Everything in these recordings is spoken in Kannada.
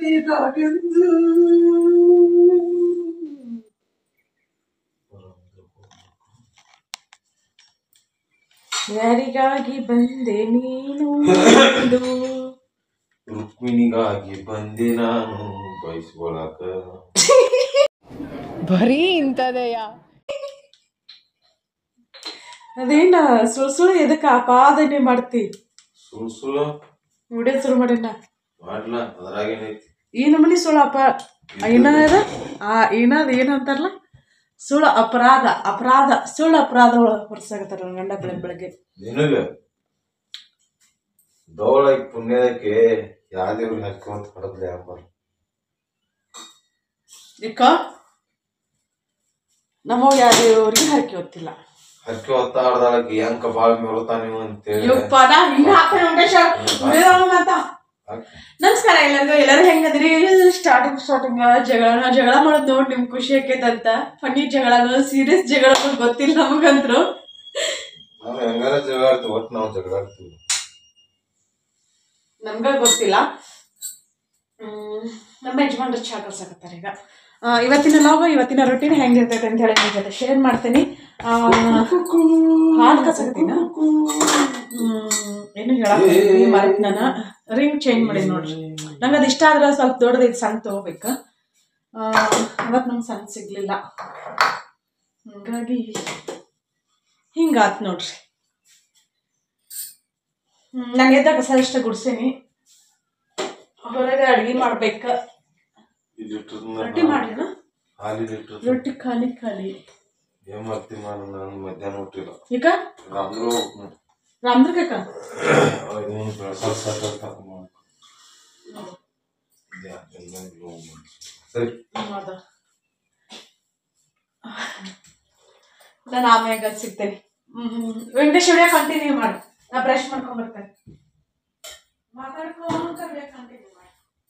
ಹುಟ್ಟಿದಾಗೆಂದು ಯಾರಿಗಾಗಿ ಬಂದೆ ನೀನು ಎಂದು ರುಕ್ಮಿಣಿಗಾಗಿ ಬಂದೆ ನಾನು ಬಯಸ್ಕೊಳಕ ಬರೀ ಇಂಥದೆಯ ಅದೇನ ಸುಳ್ ಸುಳ್ಳು ಎದಕ್ಕೆ ಆಪಾದನೆ ಮಾಡ್ತಿ ಸುಳ್ ಸುಳ್ಳು ವಿಡಿಯೋ ಶುರು ಮಾಡಿನ ಮಾಡ್ಲಾ ಅದ್ರಾಗೇನೈತಿ ಈ ನಮೂನಿ ಸುಳ್ಳು ಅಪ ಏನದ ಆ ಏನದ ಏನಂತಾರಲ್ಲ ಸುಳ್ಳು ಅಪರಾಧ ಅಪರಾಧ ಸುಳ್ಳು ಅಪರಾಧ ಹೊರಸಾಗತ್ತಾರ ನನ್ನ ಗಂಡ ಬೆಳಗ್ಗೆ ಬೆಳಗ್ಗೆ ನಿನಗ ದೌಳಾಗಿ ಪುಣ್ಯದಕ್ಕೆ ಯಾವ್ದೇವ್ರಿಗೆ ಹಾಕೋತ ಹೊಡೆದ್ಲೆ ಅಂಬರ್ ಇಕ್ಕ ನಮ್ಮವ್ ಯಾವ್ಯಾವ್ರಿಗೆ ಹರಕೆ ಗೊತ್ತಿಲ್ಲ ಹಕ್ಕಿ ಹೊತ್ತಾಡ್ದಾಳಕ್ಕೆ ಯಂಕ ಬಾಳ್ ಮೆರತಾ ನೀವು ಅಂತೇಳಿ ಯಪ್ಪ ನಾ ಹಿಂಗ ಹಾಕ್ತೇನೆ ವೆಂಕಟೇಶ ವಿಡಿಯೋ ಮಾತ ನಮಸ್ಕಾರ ಎಲ್ಲರಿಗೂ ಎಲ್ಲರೂ ಹೆಂಗದ್ರಿ ಸ್ಟಾರ್ಟಿಂಗ್ ಸ್ಟಾರ್ಟಿಂಗ್ ಜಗಳ ಜಗಳ ಮಾಡೋದು ನೋಡಿ ನಿಮ್ಗೆ ಖುಷಿ ಆಕೈತಂತ ಫನ್ನಿ ಜಗಳನೋ ಸೀರಿಯಸ್ ಜಗಳನೋ ಗೊತ್ತಿಲ್ಲ ನಮಗಂತ್ರು ನಾವು ಹೆಂಗಾರ ಜಗಾಡ್ತೀವಿ ಒಟ್ಟು ನಾವು ಜಗಾಡ್ತೀವಿ ನಮ್ಗ ಗೊತ್ತಿಲ್ಲ ಹ್ಮ್, ನಮ್ಮ ಯಜಮಾನ್ರು ಚಾ ಕಲ್ಸಕತ್ತಾರೆ ಈಗ ಆ, ಇವತ್ತಿನ ಲಾಗು ಇವತ್ತಿನ ರೊಟೀನ್ ಹೆಂಗಿರ್ತೈತೆ ಅಂತ ಹೇಳಿ ನಿಮ್ ಜೊತೆ ಶೇರ್ ಮಾಡ್ತೀನಿ ಆ, ಹಾಲು ಕಸಕತ್ತೀನ ಏನು ಹೇಳಕ್ ಮರೆತ್ ನಾನು ರಿಂಗ್ ಚೇಂಜ್ ಮಾಡಿ ನೋಡ್ರಿ ನಂಗೆ ಅದು ಇಷ್ಟ ಆದ್ರೆ ಸ್ವಲ್ಪ ದೊಡ್ಡದು ಇದು ಸಣ್ಣ ತಗೋಬೇಕು ಅವತ್ತು ನಮ್ಗೆ ಸಣ್ಣ ಸಿಗ್ಲಿಲ್ಲ ಹಂಗಾಗಿ ಹಿಂಗಾತ್ ನೋಡ್ರಿ ನಾನು ಎದ್ದ ಕಸ ಇಷ್ಟ ಗುಡ್ಸೇನಿ ಹೊರಗೆ ಅಡ್ಗೆ ಮಾಡ್ಬೇಕು ರೊಟ್ಟಿ ಮಾಡಿನ ಹಾಲಿಟ್ಟು ರೊಟ್ಟಿ ಖಾಲಿ ಖಾಲಿ ಏನ್ ಮಾಡ್ತೀವಿ ನಾನು ನಾನು ಮಧ್ಯಾಹ್ನ ಹುಟ್ಟಿಲ್ಲ ಈಗ ರಾಮ್ರು ರಾಮ್ದ್ರ ಕಾಕ ಬೆಳಸಾಲ್ ಸಾಕ ಸರಿ ಹೌದಾ ನಾನು ಆಮ್ಯಾಗ ಸಿಗ್ತೇನೆ ಹ್ಮ್ ವೆಂಕಟೇಶ್ ವಿಡಿಯೋ ಕಂಟಿನ್ಯೂ ಮಾಡಿ ನಾ ಬ್ರಷ್ ಮಾಡ್ಕೊಂಡ್ ಬರ್ತೇನೆ ಮಾತಾಡ್ಕೊಂತ ವಿಡಿಯೋ ಕಂಟಿನ್ಯೂ ಮಾಡಿ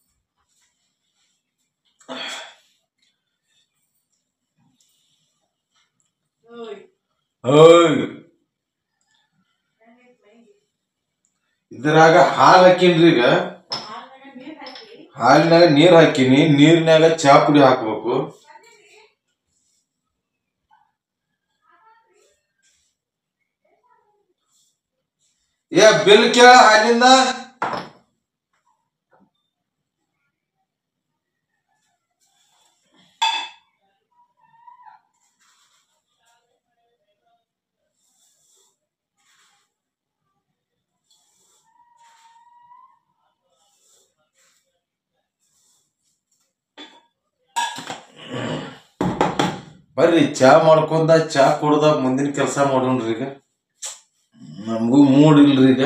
ಓಯ್ ಓಯ್ ಇದ್ರಾಗ ಹಾಲು ಹಾಕಿನ್ರಿ ಈಗ ಹಾಲ್ನಾಗ ನೀರ್ ಹಾಕಿ ಹಾಲಿನಾಗ ನೀರ್ ಹಾಕಿನಿ ನೀರಿನಾಗ ಚಾ ಪುಡಿ ಹಾಕ್ಬೇಕು ಏ ಬಿಲ್ ಕೇಳ ಹಾಲಿಂದ ಬರ್ರಿ ಚಾ ಮಾಡ್ಕೊಂಡ ಚಾ ಕುಡ್ದ ಮುಂದಿನ ಕೆಲಸ ಮಾಡೋಣ್ರಿ ಈಗ ನಮಗೂ ಮೂಡ್ ಇಲ್ರಿ ಈಗ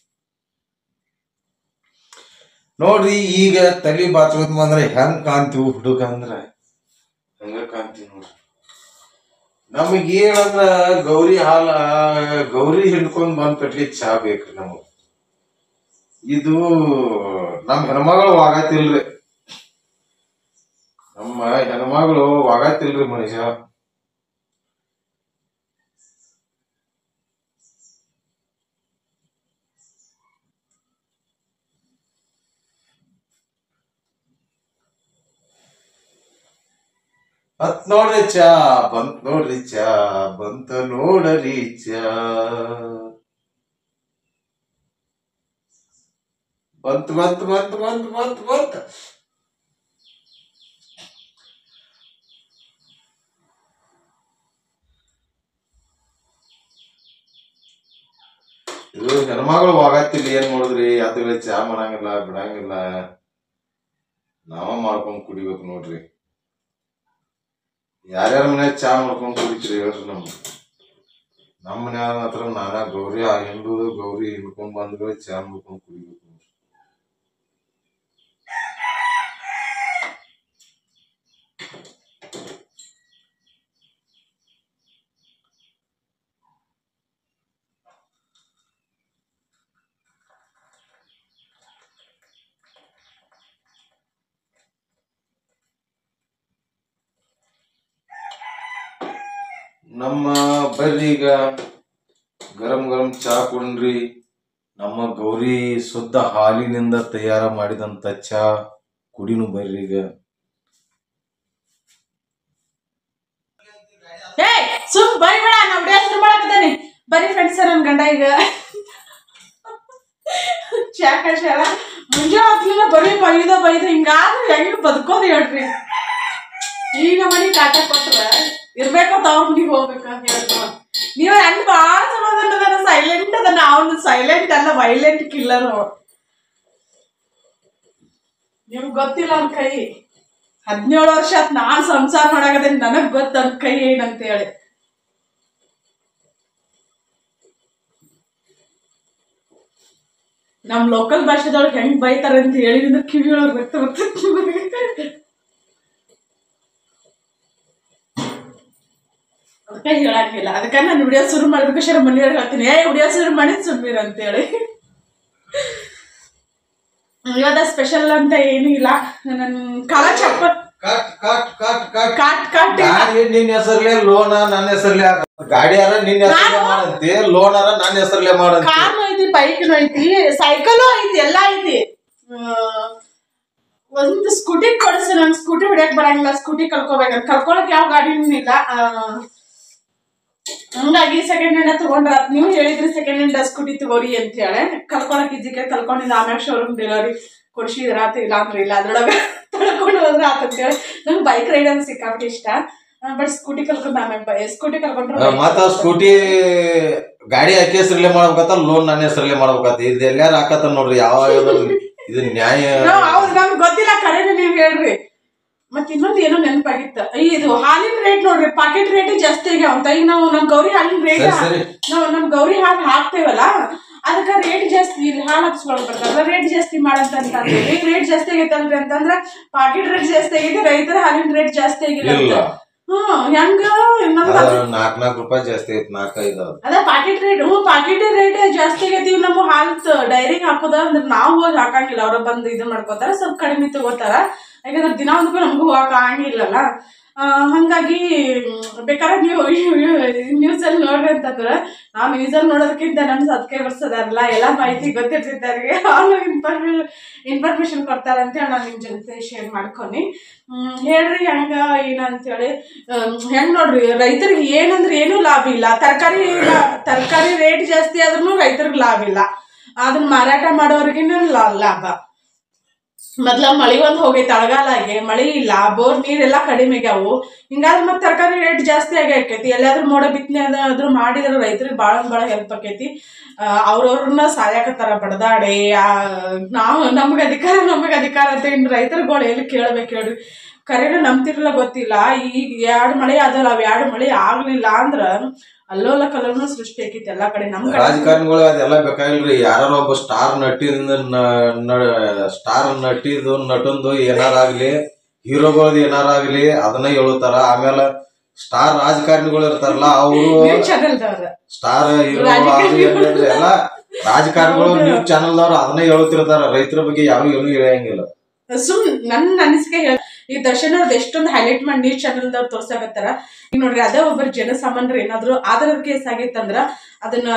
ನೋಡ್ರಿ ಈಗ ತಲಿ ಬಾಚ್ಕೊಂಡ್ ಬಂದ್ರೆ ಹೆಂಗ್ ಕಾಣ್ತೀವಿ ಹುಡುಗ ಅಂದ್ರ ಹಂಗ ಕಾಣ್ತೀವಿ ನೋಡ್ರಿ ನಮಗ್ ಏನಂದ್ರ ಗೌರಿ ಹಾಲ ಗೌರಿ ಹಿಂಡ್ಕೊಂಡ್ ಬಂದ್ ಕಟ್ಲಿ ಚಾ ಬೇಕ್ರಿ ನಮಗ್ ಇದು ನಮ್ ಹೆಣ್ಮಗಳು ವಾಗತಿಲ್ರಿ ನಮ್ಮ ಹೆಣ್ಮಗಳು ವಾಗತಿಲ್ರಿ ಮನುಷ್ಯ ಅತ್ ನೋಡ್ರಿ ಚಾ ಬಂತ್ ನೋಡ್ರಿ ಚಾ ಬಂತ ನೋಡರಿ ಚಾ ಬಂತ್ ಬಂತ್ ಬಂತ್ ಬಂತ್ ಬಂತ್ ಬಂತ್ ಇದು ಹೆಣ್ಮಗಳು ವಾಗತ್ತಿಲ್ಲ ಏನ್ ಮಾಡಿದ್ರಿ ಯಾತಗಳ ಚಾ ಮಾಡಂಗಿಲ್ಲ ಬಿಡಂಗಿಲ್ಲ ನಾವ ಮಾಡ್ಕೊಂಡ್ ಕುಡಿಬೇಕು ನೋಡ್ರಿ ಯಾರ್ಯಾರ ಮನ್ಯಾಗ ಚಾ ಮಾಡ್ಕೊಂಡ್ ಕುಡಿತೀರಿ ಹೇಳ್ರಿ ನಮ್ ನಮ್ಮ ಮನ್ಯಾಗ ಮಾತ್ರ ನಾನಾ ಗೌರಿ ಆ ಹಿಂಡುದು ಗೌರಿ ಹಿಂಡ್ಕೊಂಡ್ ಬಂದ್ರೆ ಚಾ ಮಾಡ್ಕೊಂಡ್ ಕುಡಿಬೇಕು ನೋಡ್ರಿ ನಮ್ಮ ಬರ್ರಿ ಈಗ ಗರಂ ಗರಂ ಚಾ ಕುಡ್ರಿ ನಮ್ಮ ಗೌರಿ ಶುದ್ಧ ಹಾಲಿನಿಂದ ತಯಾರ ಮಾಡಿದಂತ ಚಾ ಕುಡಿನು ಬರ್ರಿ ಈಗ ಏ ಸುಮ್ ಬೈಬೇಡ ನಾ ವಿಡಿಯೋ ಶುರು ಮಾಡಕತ್ತಾನೆ ಬರೀ ಫ್ರೆಂಡ್ಸ್ ನನ್ ಗಂಡ ಈಗ ಚಾಕಶಾಲ ಮುಂಜಾನೆ ಹೊತ್ಲಿನ ಬರೀ ಬೈದ ಬೈದ ಹಿಂಗಾದ್ರೆ ಹೆಂಗ್ ಬದುಕೋದು ಹೇಳ್ರಿ ಈಗ ಮನಿ ಕಾಟ ಕೊಟ್ರ ಇರ್ಬೇಕಂತ ಅವ್ರ ಮನಿಗೆ ಹೋಗ್ಬೇಕ ಹೇಳ್ತಾವ ನೀವ ಹೆಂಗ್ ಬಾಳ ಸಮಾಧಾನ ಅದಾನ ಸೈಲೆಂಟ್ ಅದಾನ ಅವನು ಸೈಲೆಂಟ್ ಅಲ್ಲ ವೈಲೆಂಟ್ ಕಿಲ್ಲರ್ ನಿಮ್ಗ್ ಗೊತ್ತಿಲ್ಲ ಅವ್ನ ಕೈ ಹದಿನೇಳು ವರ್ಷ ಆತ್ ನಾನ್ ಸಂಸಾರ ಮಾಡಾಕತ್ತೇನೆ ನನಗ್ ಗೊತ್ತ ಅವ್ನ ಕೈ ಏನಂತ ಹೇಳಿ ನಮ್ ಲೋಕಲ್ ಭಾಷೆದೊಳಗೆ ಹೆಂಗ್ ಬೈತಾರೆ ಅಂತ ಹೇಳಿದ್ರೆ ಕಿವಿ ಒಳಗೆ ರಕ್ತ ಬರ್ತೈತಿ ಅದಕ್ಕೆ ಹೇಳಂಗಿಲ್ಲ ಅದಕ್ಕೆ ನಾನು ವಿಡಿಯೋ ಶುರು ಮಾಡಿದಕ್ಕೆ ಶರ ಮನೆಯವ್ರಿಗೆ ಹೇಳ್ತೀನಿ ಏ ವಿಡಿಯೋ ಶುರು ಮಾಡಿ ಸುಮ್ಮೀರ್ ಅಂತೇಳಿ ಇವತ್ತ ಸ್ಪೆಷಲ್ ಅಂತ ಏನೂ ಇಲ್ಲ ನನ್ನ ಕಾಲ ಚಪ್ಪ cut cut cut cut cut cut ಗಾಡಿ ನಿನ್ನ ಹೆಸರ್ಲೆ ಲೋನ ನನ್ನ ಹೆಸರ್ಲೆ ಗಾಡಿ ಯಾರ ನಿನ್ನ ಹೆಸರ್ಲೆ ಮಾಡಂತಿ ಲೋನ್ ಅರ ನನ್ನ ಹೆಸರ್ಲೆ ಮಾಡಂತಿ ಕಾರ್ನು ಐತಿ ಬೈಕ್ನು ಐತಿ ಸೈಕಲು ಐತಿ ಎಲ್ಲ ಐತಿ ಆ, ಒಂದು ಸ್ಕೂಟಿ ಕೊಡಿಸ್ ನಂಗೆ ಸ್ಕೂಟಿ ಹೊಡ್ಯಕ್ ಬರಂಗಿಲ್ಲ ಸ್ಕೂಟಿ ಕಲ್ಕೋಬೇಕಂತ ಕಲ್ಕೊಳಕ್ ಯಾವ ಗಾಡಿನೂ ಇಲ್ಲ ಆ, ಹಂಗಾಗಿ ಸೆಕೆಂಡ್ ಹ್ಯಾಂಡ್ ತಗೊಂಡ್ರ ನೀವು ಹೇಳಿದ್ರಿ ಸೆಕೆಂಡ್ ಹ್ಯಾಂಡ್ ಸ್ಕೂಟಿ ತಗೋರಿ ಅಂತ ಹೇಳಿ ಕಲ್ಕೊಳಕ್ ಈಜಿಗೆ ಕಲ್ಕೊಂಡಿದ್ದ ಆಮ್ಯಾಗ ಶೋರೂಮ್ ಡೆಲಿವರಿ ಕೊಡ್ಸಿದ್ರ ಆತ ಇಲ್ಲ ಅಂದ್ರೆ ಇಲ್ಲ ಅದ್ರೊಳಗ ತಳ್ಕೊಂಡು ಹೋದ್ರೆ ಆತ ಅಂತ ಹೇಳಿ ನಂಗೆ ಬೈಕ್ ರೈಡ್ ಅಂದ್ರೆ ಸಿಕ್ಕಾಬಿಟ್ಟು ಇಷ್ಟ ಬಟ್ ಸ್ಕೂಟಿ ಕಲ್ಕೊಂಡ್ ಆಮ್ಯಾಗ ಸ್ಕೂಟಿ ಕಲ್ಕೊಂಡ್ರೆ ಮತ್ತ ಸ್ಕೂಟಿ ಗಾಡಿ ಆಕೆ ಹೆಸರ್ಲೆ ಮಾಡ್ಬೇಕತ್ತ ಲೋನ್ ನನ್ನ ಹೆಸರ್ಲೆ ಮಾಡ್ಬೇಕತ್ತ ಇದು ಎಲ್ಲಾರ ಹಾಕತ್ತ ನೋಡ್ರಿ ಯಾವ ಇದು ನ್ಯಾಯ ನಾವ್ ಹೌದು ನಮ್ಗೆ ಗೊತ್ತಿಲ್ಲ ಕರೆನ ನೀವ್ ಹೇಳ್ರಿ ಮತ್ ಇನ್ನೊಂದ್ ಏನೋ ನೆನಪಾಗಿತ್ತ ಇದು ಹಾಲಿನ ರೇಟ್ ನೋಡ್ರಿ ಪಾಕೆಟ್ ರೇಟ್ ಜಾಸ್ತಿ ಆಗ್ಯಾವ ಅಂತ ಈಗ ನಾವು ನಮ್ ಗೌರಿ ಹಾಲಿನ ರೇಟ್ ಸರಿ ಸರಿ ನಾವು ನಮ್ ಗೌರಿ ಹಾಲು ಹಾಕ್ತೇವಲ್ಲ ಅದಕ್ಕ ರೇಟ್ ಜಾಸ್ತಿ ಇಲ್ಲಿ ಹಾಲು ಹಾಕ್ಸ್ಕೊಳಕ್ ಬರ್ತಾರಲ್ಲ ರೇಟ್ ಜಾಸ್ತಿ ಮಾಡಂತ ಅಂತಂದ್ರಿ ಈಗ ರೇಟ್ ಜಾಸ್ತಿ ಆಗೈತಲ್ರಿ ಅಂತಂದ್ರ ಪಾಕೆಟ್ ರೇಟ್ ಜಾಸ್ತಿ ಆಗೈತಿ ರೈತರ ಹಾಲಿನ ರೇಟ್ ಜಾಸ್ತಿ ಆಗಿಲ್ಲ ಅಂತ. ಇಲ್ಲ ಹ್ಮ್ ಹೆಂಗ ನಮ್ಗ್ ಅದ ಅದು- ನಾಲ್ಕ್ ನಾಲ್ಕು ರೂಪಾಯಿ ಜಾಸ್ತಿ ಐತಿ ನಾಲ್ಕೈದು ಅದ ಪಾಕೆಟ್ ರೇಟ್ ಹ್ಞೂ ಪಾಕೆಟ್ ರೇಟ್ ಜಾಸ್ತಿ ಆಗೈತಿ ಇವ್ ನಮ್ಮ ಹಾಲು ಡೈರಿಗೆ ಹಾಕೋದ ಅಂದ್ರೆ ನಾವು ಹೋಗಿ ಹಾಕಂಗಿಲ್ಲ ಅವ್ರ ಬಂದು ಇದು ಮಾಡ್ಕೋತಾರ ಸ್ವಲ್ಪ ಕಡಿಮೆ ತಗೋತಾರ ಯಾಕಂದ್ರೆ ದಿನ ಒಂದಕ್ಕೂ ನಮಗೂ ಹೋಗಕ್ ಆಗಂಗಿಲ್ಲಲ್ಲ ಆ, ಹಂಗಾಗಿ ಮ್, ಬೇಕಾದ್ರೆ ನೀವು ನ್ಯೂಸ್ ಅಲ್ಲಿ ನೋಡ್ರಿ ಅಂತಂದ್ರೆ ನಾವು ನ್ಯೂಸ್ ಅಲ್ಲಿ ನೋಡೋದಕ್ಕಿಂತ ನನ್ನ ಸಬ್ಸ್ಕ್ರೈಬರ್ಸ್ ಅದಾರಲ್ಲ ಎಲ್ಲ ಮಾಹಿತಿ ಗೊತ್ತಿರ್ತೈತೆ ಅವ್ರಿಗೆ ಅವ್ರು ಇನ್ಫಾರ್ಮೇಶನ್ ಇನ್ಫಾರ್ಮೇಶನ್ ಕೊಡ್ತಾರೆ ಅಂತ ಹೇಳಿ ನಾನು ನಿಮ್ಮ ಜೊತೆ ಶೇರ್ ಮಾಡ್ಕೊನಿ ಹ್ಮ್, ಹೇಳ್ರಿ ಹೆಂಗ ಏನ ಅಂತೇಳಿ ಹೆಂಗ್ ನೋಡ್ರಿ ರೈತರಿಗೆ ಏನಂದ್ರೆ ಏನೂ ಲಾಭ ಇಲ್ಲ ತರಕಾರಿ ತರಕಾರಿ ರೇಟ್ ಜಾಸ್ತಿ ಆದ್ರೂ ರೈತರಿಗೆ ಲಾಭ ಇಲ್ಲ ಅದನ್ನ ಮಾರಾಟ ಮಾಡೋರ್ಗಿನ ಲಾಭ ಮೊದ್ಲ ಮಳಿ ಒಂದ್ ಹೋಗೈತಿ ಅಳಗಾಲಾಗೆ ಮಳಿ ಇಲ್ಲ ಬೋರ್ ನೀರೆಲ್ಲ ಕಡಿಮೆ ಆಗ್ಯಾವು ಹಿಂಗಾದ್ರೆ ಮತ್ತೆ ತರಕಾರಿ ರೇಟ್ ಜಾಸ್ತಿ ಆಗಿ ಆಕೈತಿ ಎಲ್ಲಾದ್ರೂ ಮೋಡ ಬಿತ್ತನೆ ಅದಾದ್ರೂ ಮಾಡಿದ್ರೆ ರೈತರಿಗೆ ಭಾಳ ಭಾಳ ಹೆಲ್ಪ್ ಆಕೈತಿ ಅವ್ರವ್ರನ್ನ ಸಾಯಕತ್ತಾರ ಬಡದಾಡಿ ಆ, ನಾವು ನಮ್ಗೆ ಅಧಿಕಾರ ನಮಗೆ ಅಧಿಕಾರ ಅಂತ ಇನ್ನು ರೈತರುಗಳು ಎಲ್ಲಿ ಕೇಳ್ಬೇಕು ಹೇಳ್ರಿ ಕರೆನ ನಂಬ್ತಿರಲ್ಲ ಗೊತ್ತಿಲ್ಲ ಈಗ ಎರಡು ಮಳೆ ಆದಲ್ಲ ಅವ್ ಎರಡು ಮಳೆ ಆಗ್ಲಿಲ್ಲ ಅಂದ್ರ ಅಲ್ಲೋಲ ಕಲ್ಲೋನ ಸೃಷ್ಟಿ ಆಕೈತಿ ಎಲ್ಲಾ ಕಡೆ ನಮ್ ಕಡೆ ರಾಜಕಾರಣಿಗಳು ಅದೆಲ್ಲ ಬೇಕಾಗಿಲ್ರಿ ಯಾರು ಒಬ್ಬ ಸ್ಟಾರ್ ನಟಿಯಿಂದ ಸ್ಟಾರ್ ನಟಿದು ನಟಂದು ಏನಾರಾಗ್ಲಿ ಹೀರೋಗಳದ್ದು ಏನಾರಾಗ್ಲಿ ಅದನ್ನ ಹೇಳುತ್ತಾರ ಆಮೇಲೆ ಸ್ಟಾರ್ ರಾಜಕಾರಣಿಗಳು ಇರ್ತಾರಲ್ಲ ಅವರು ನ್ಯೂಸ್ ಚಾನೆಲ್ದವ್ರ ಸ್ಟಾರ್ ಹೀರೋಗಳು ಎಲ್ಲ ರಾಜಕಾರಣಿಗಳು ನ್ಯೂಸ್ ಚಾನೆಲ್ದವ್ರು ಅದನ್ನೇ ಹೇಳುತ್ತಿರ್ತಾರ ರೈತರ ಬಗ್ಗೆ ಯಾರು ಏನು ಹೇಳಂಗಿಲ್ಲ ಸುಮ್ ನನ್ನ ಅನಿಸಿಕೆ ಹೇಳ ಈ ದರ್ಶನ್ ಅವ್ರದ್ದು ಎಷ್ಟೊಂದು ಹೈಲೈಟ್ ಮಾಡಿ ನ್ಯೂಸ್ ಚಾನೆಲ್ದವ್ರು ತೋರ್ಸಾಕತ್ತಾರ ಈಗ ನೋಡ್ರಿ ಅದೇ ಒಬ್ಬರು ಜನಸಾಮಾನ್ಯರು ಏನಾದ್ರು ಆಧಾರ ಕೇಸ್ ಆಗಿತ್ತಂದ್ರ ಅದನ್ನ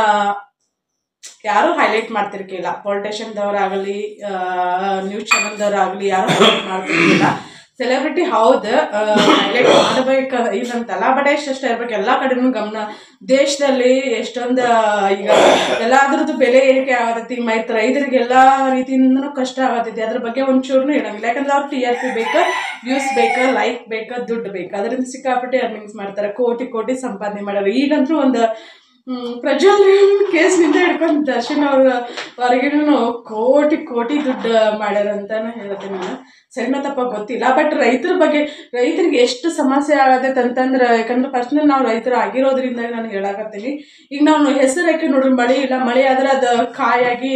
ಯಾರು ಹೈಲೈಟ್ ಮಾಡ್ತಿರ್ಕಿಲ್ಲ ಪೊಲಿಟಿಷಿಯನ್ದವ್ರಾಗಲಿ ನ್ಯೂಸ್ ಚಾನೆಲ್ದವ್ರಾಗಲಿ ಯಾರು ಹೈಲೈಟ್ ಮಾಡ್ತಿರ್ಕಿಲ್ಲ ಸೆಲೆಬ್ರಿಟಿ ಹೌದು ಹೈಲೈಟ್ ಮಾಡಬೇಕ ಇದಂತಲ್ಲ ಬಟ್ ಎಷ್ಟೆಷ್ಟು ಇರ್ಬೇಕು ಎಲ್ಲಾ ಕಡೆನೂ ಗಮನ ದೇಶದಲ್ಲಿ ಎಷ್ಟೊಂದು ಈಗ ಎಲ್ಲಾದ್ರದ್ದು ಬೆಲೆ ಏರಿಕೆ ಆಗತೈತಿ ಮತ್ತು ರೈತರಿಗೆ ಎಲ್ಲಾ ರೀತಿಯಿಂದನೂ ಕಷ್ಟ ಆಗತೈತಿ ಅದ್ರ ಬಗ್ಗೆ ಒಂಚೂರ್ನು ಹೇಳಂಗಿಲ್ಲ ಯಾಕಂದ್ರೆ ಅವ್ರು ಟಿ ಆರ್ ಪಿ ಬೇಕು ವ್ಯೂಸ್ ಬೇಕು ಲೈಕ್ ಬೇಕು ದುಡ್ಡು ಬೇಕು ಅದರಿಂದ ಸಿಕ್ಕಾಪಟ್ಟೆ ಅರ್ನಿಂಗ್ಸ್ ಮಾಡ್ತಾರೆ ಕೋಟಿ ಕೋಟಿ ಸಂಪಾದನೆ ಮಾಡ್ಯಾರ ಈಗಂತೂ ಒಂದು ಹ್ಮ್, ಪ್ರಜ್ವಲ್ ಕೇಸ್ನಿಂದ ಹಿಡ್ಕೊಂಡು ದರ್ಶನ್ ಅವ್ರ ಹೊರಗಿನೂ ಕೋಟಿ ಕೋಟಿ ದುಡ್ಡು ಮಾಡ್ಯಾರ ಅಂತಾನೆ ಹೇಳ್ತೀನಿ ನಾನು ಸಣ್ಣ ತಪ್ಪ ಗೊತ್ತಿಲ್ಲ ಬಟ್ ರೈತರ ಬಗ್ಗೆ ರೈತರಿಗೆ ಎಷ್ಟು ಸಮಸ್ಯೆ ಆಗತೈತೆ ಅಂತಂದ್ರೆ ಯಾಕಂದ್ರೆ ಪರ್ಸ್ನಲ್ ನಾವು ರೈತರು ಆಗಿರೋದ್ರಿಂದ ನಾನು ಹೇಳಾಕತ್ತೀನಿ ಈಗ ನಾವು ಹೆಸರು ಹಾಕಿ ನೋಡ್ರಿ ಮಳೆ ಇಲ್ಲ ಮಳೆ ಆದ್ರೆ ಅದು ಕಾಯಾಗಿ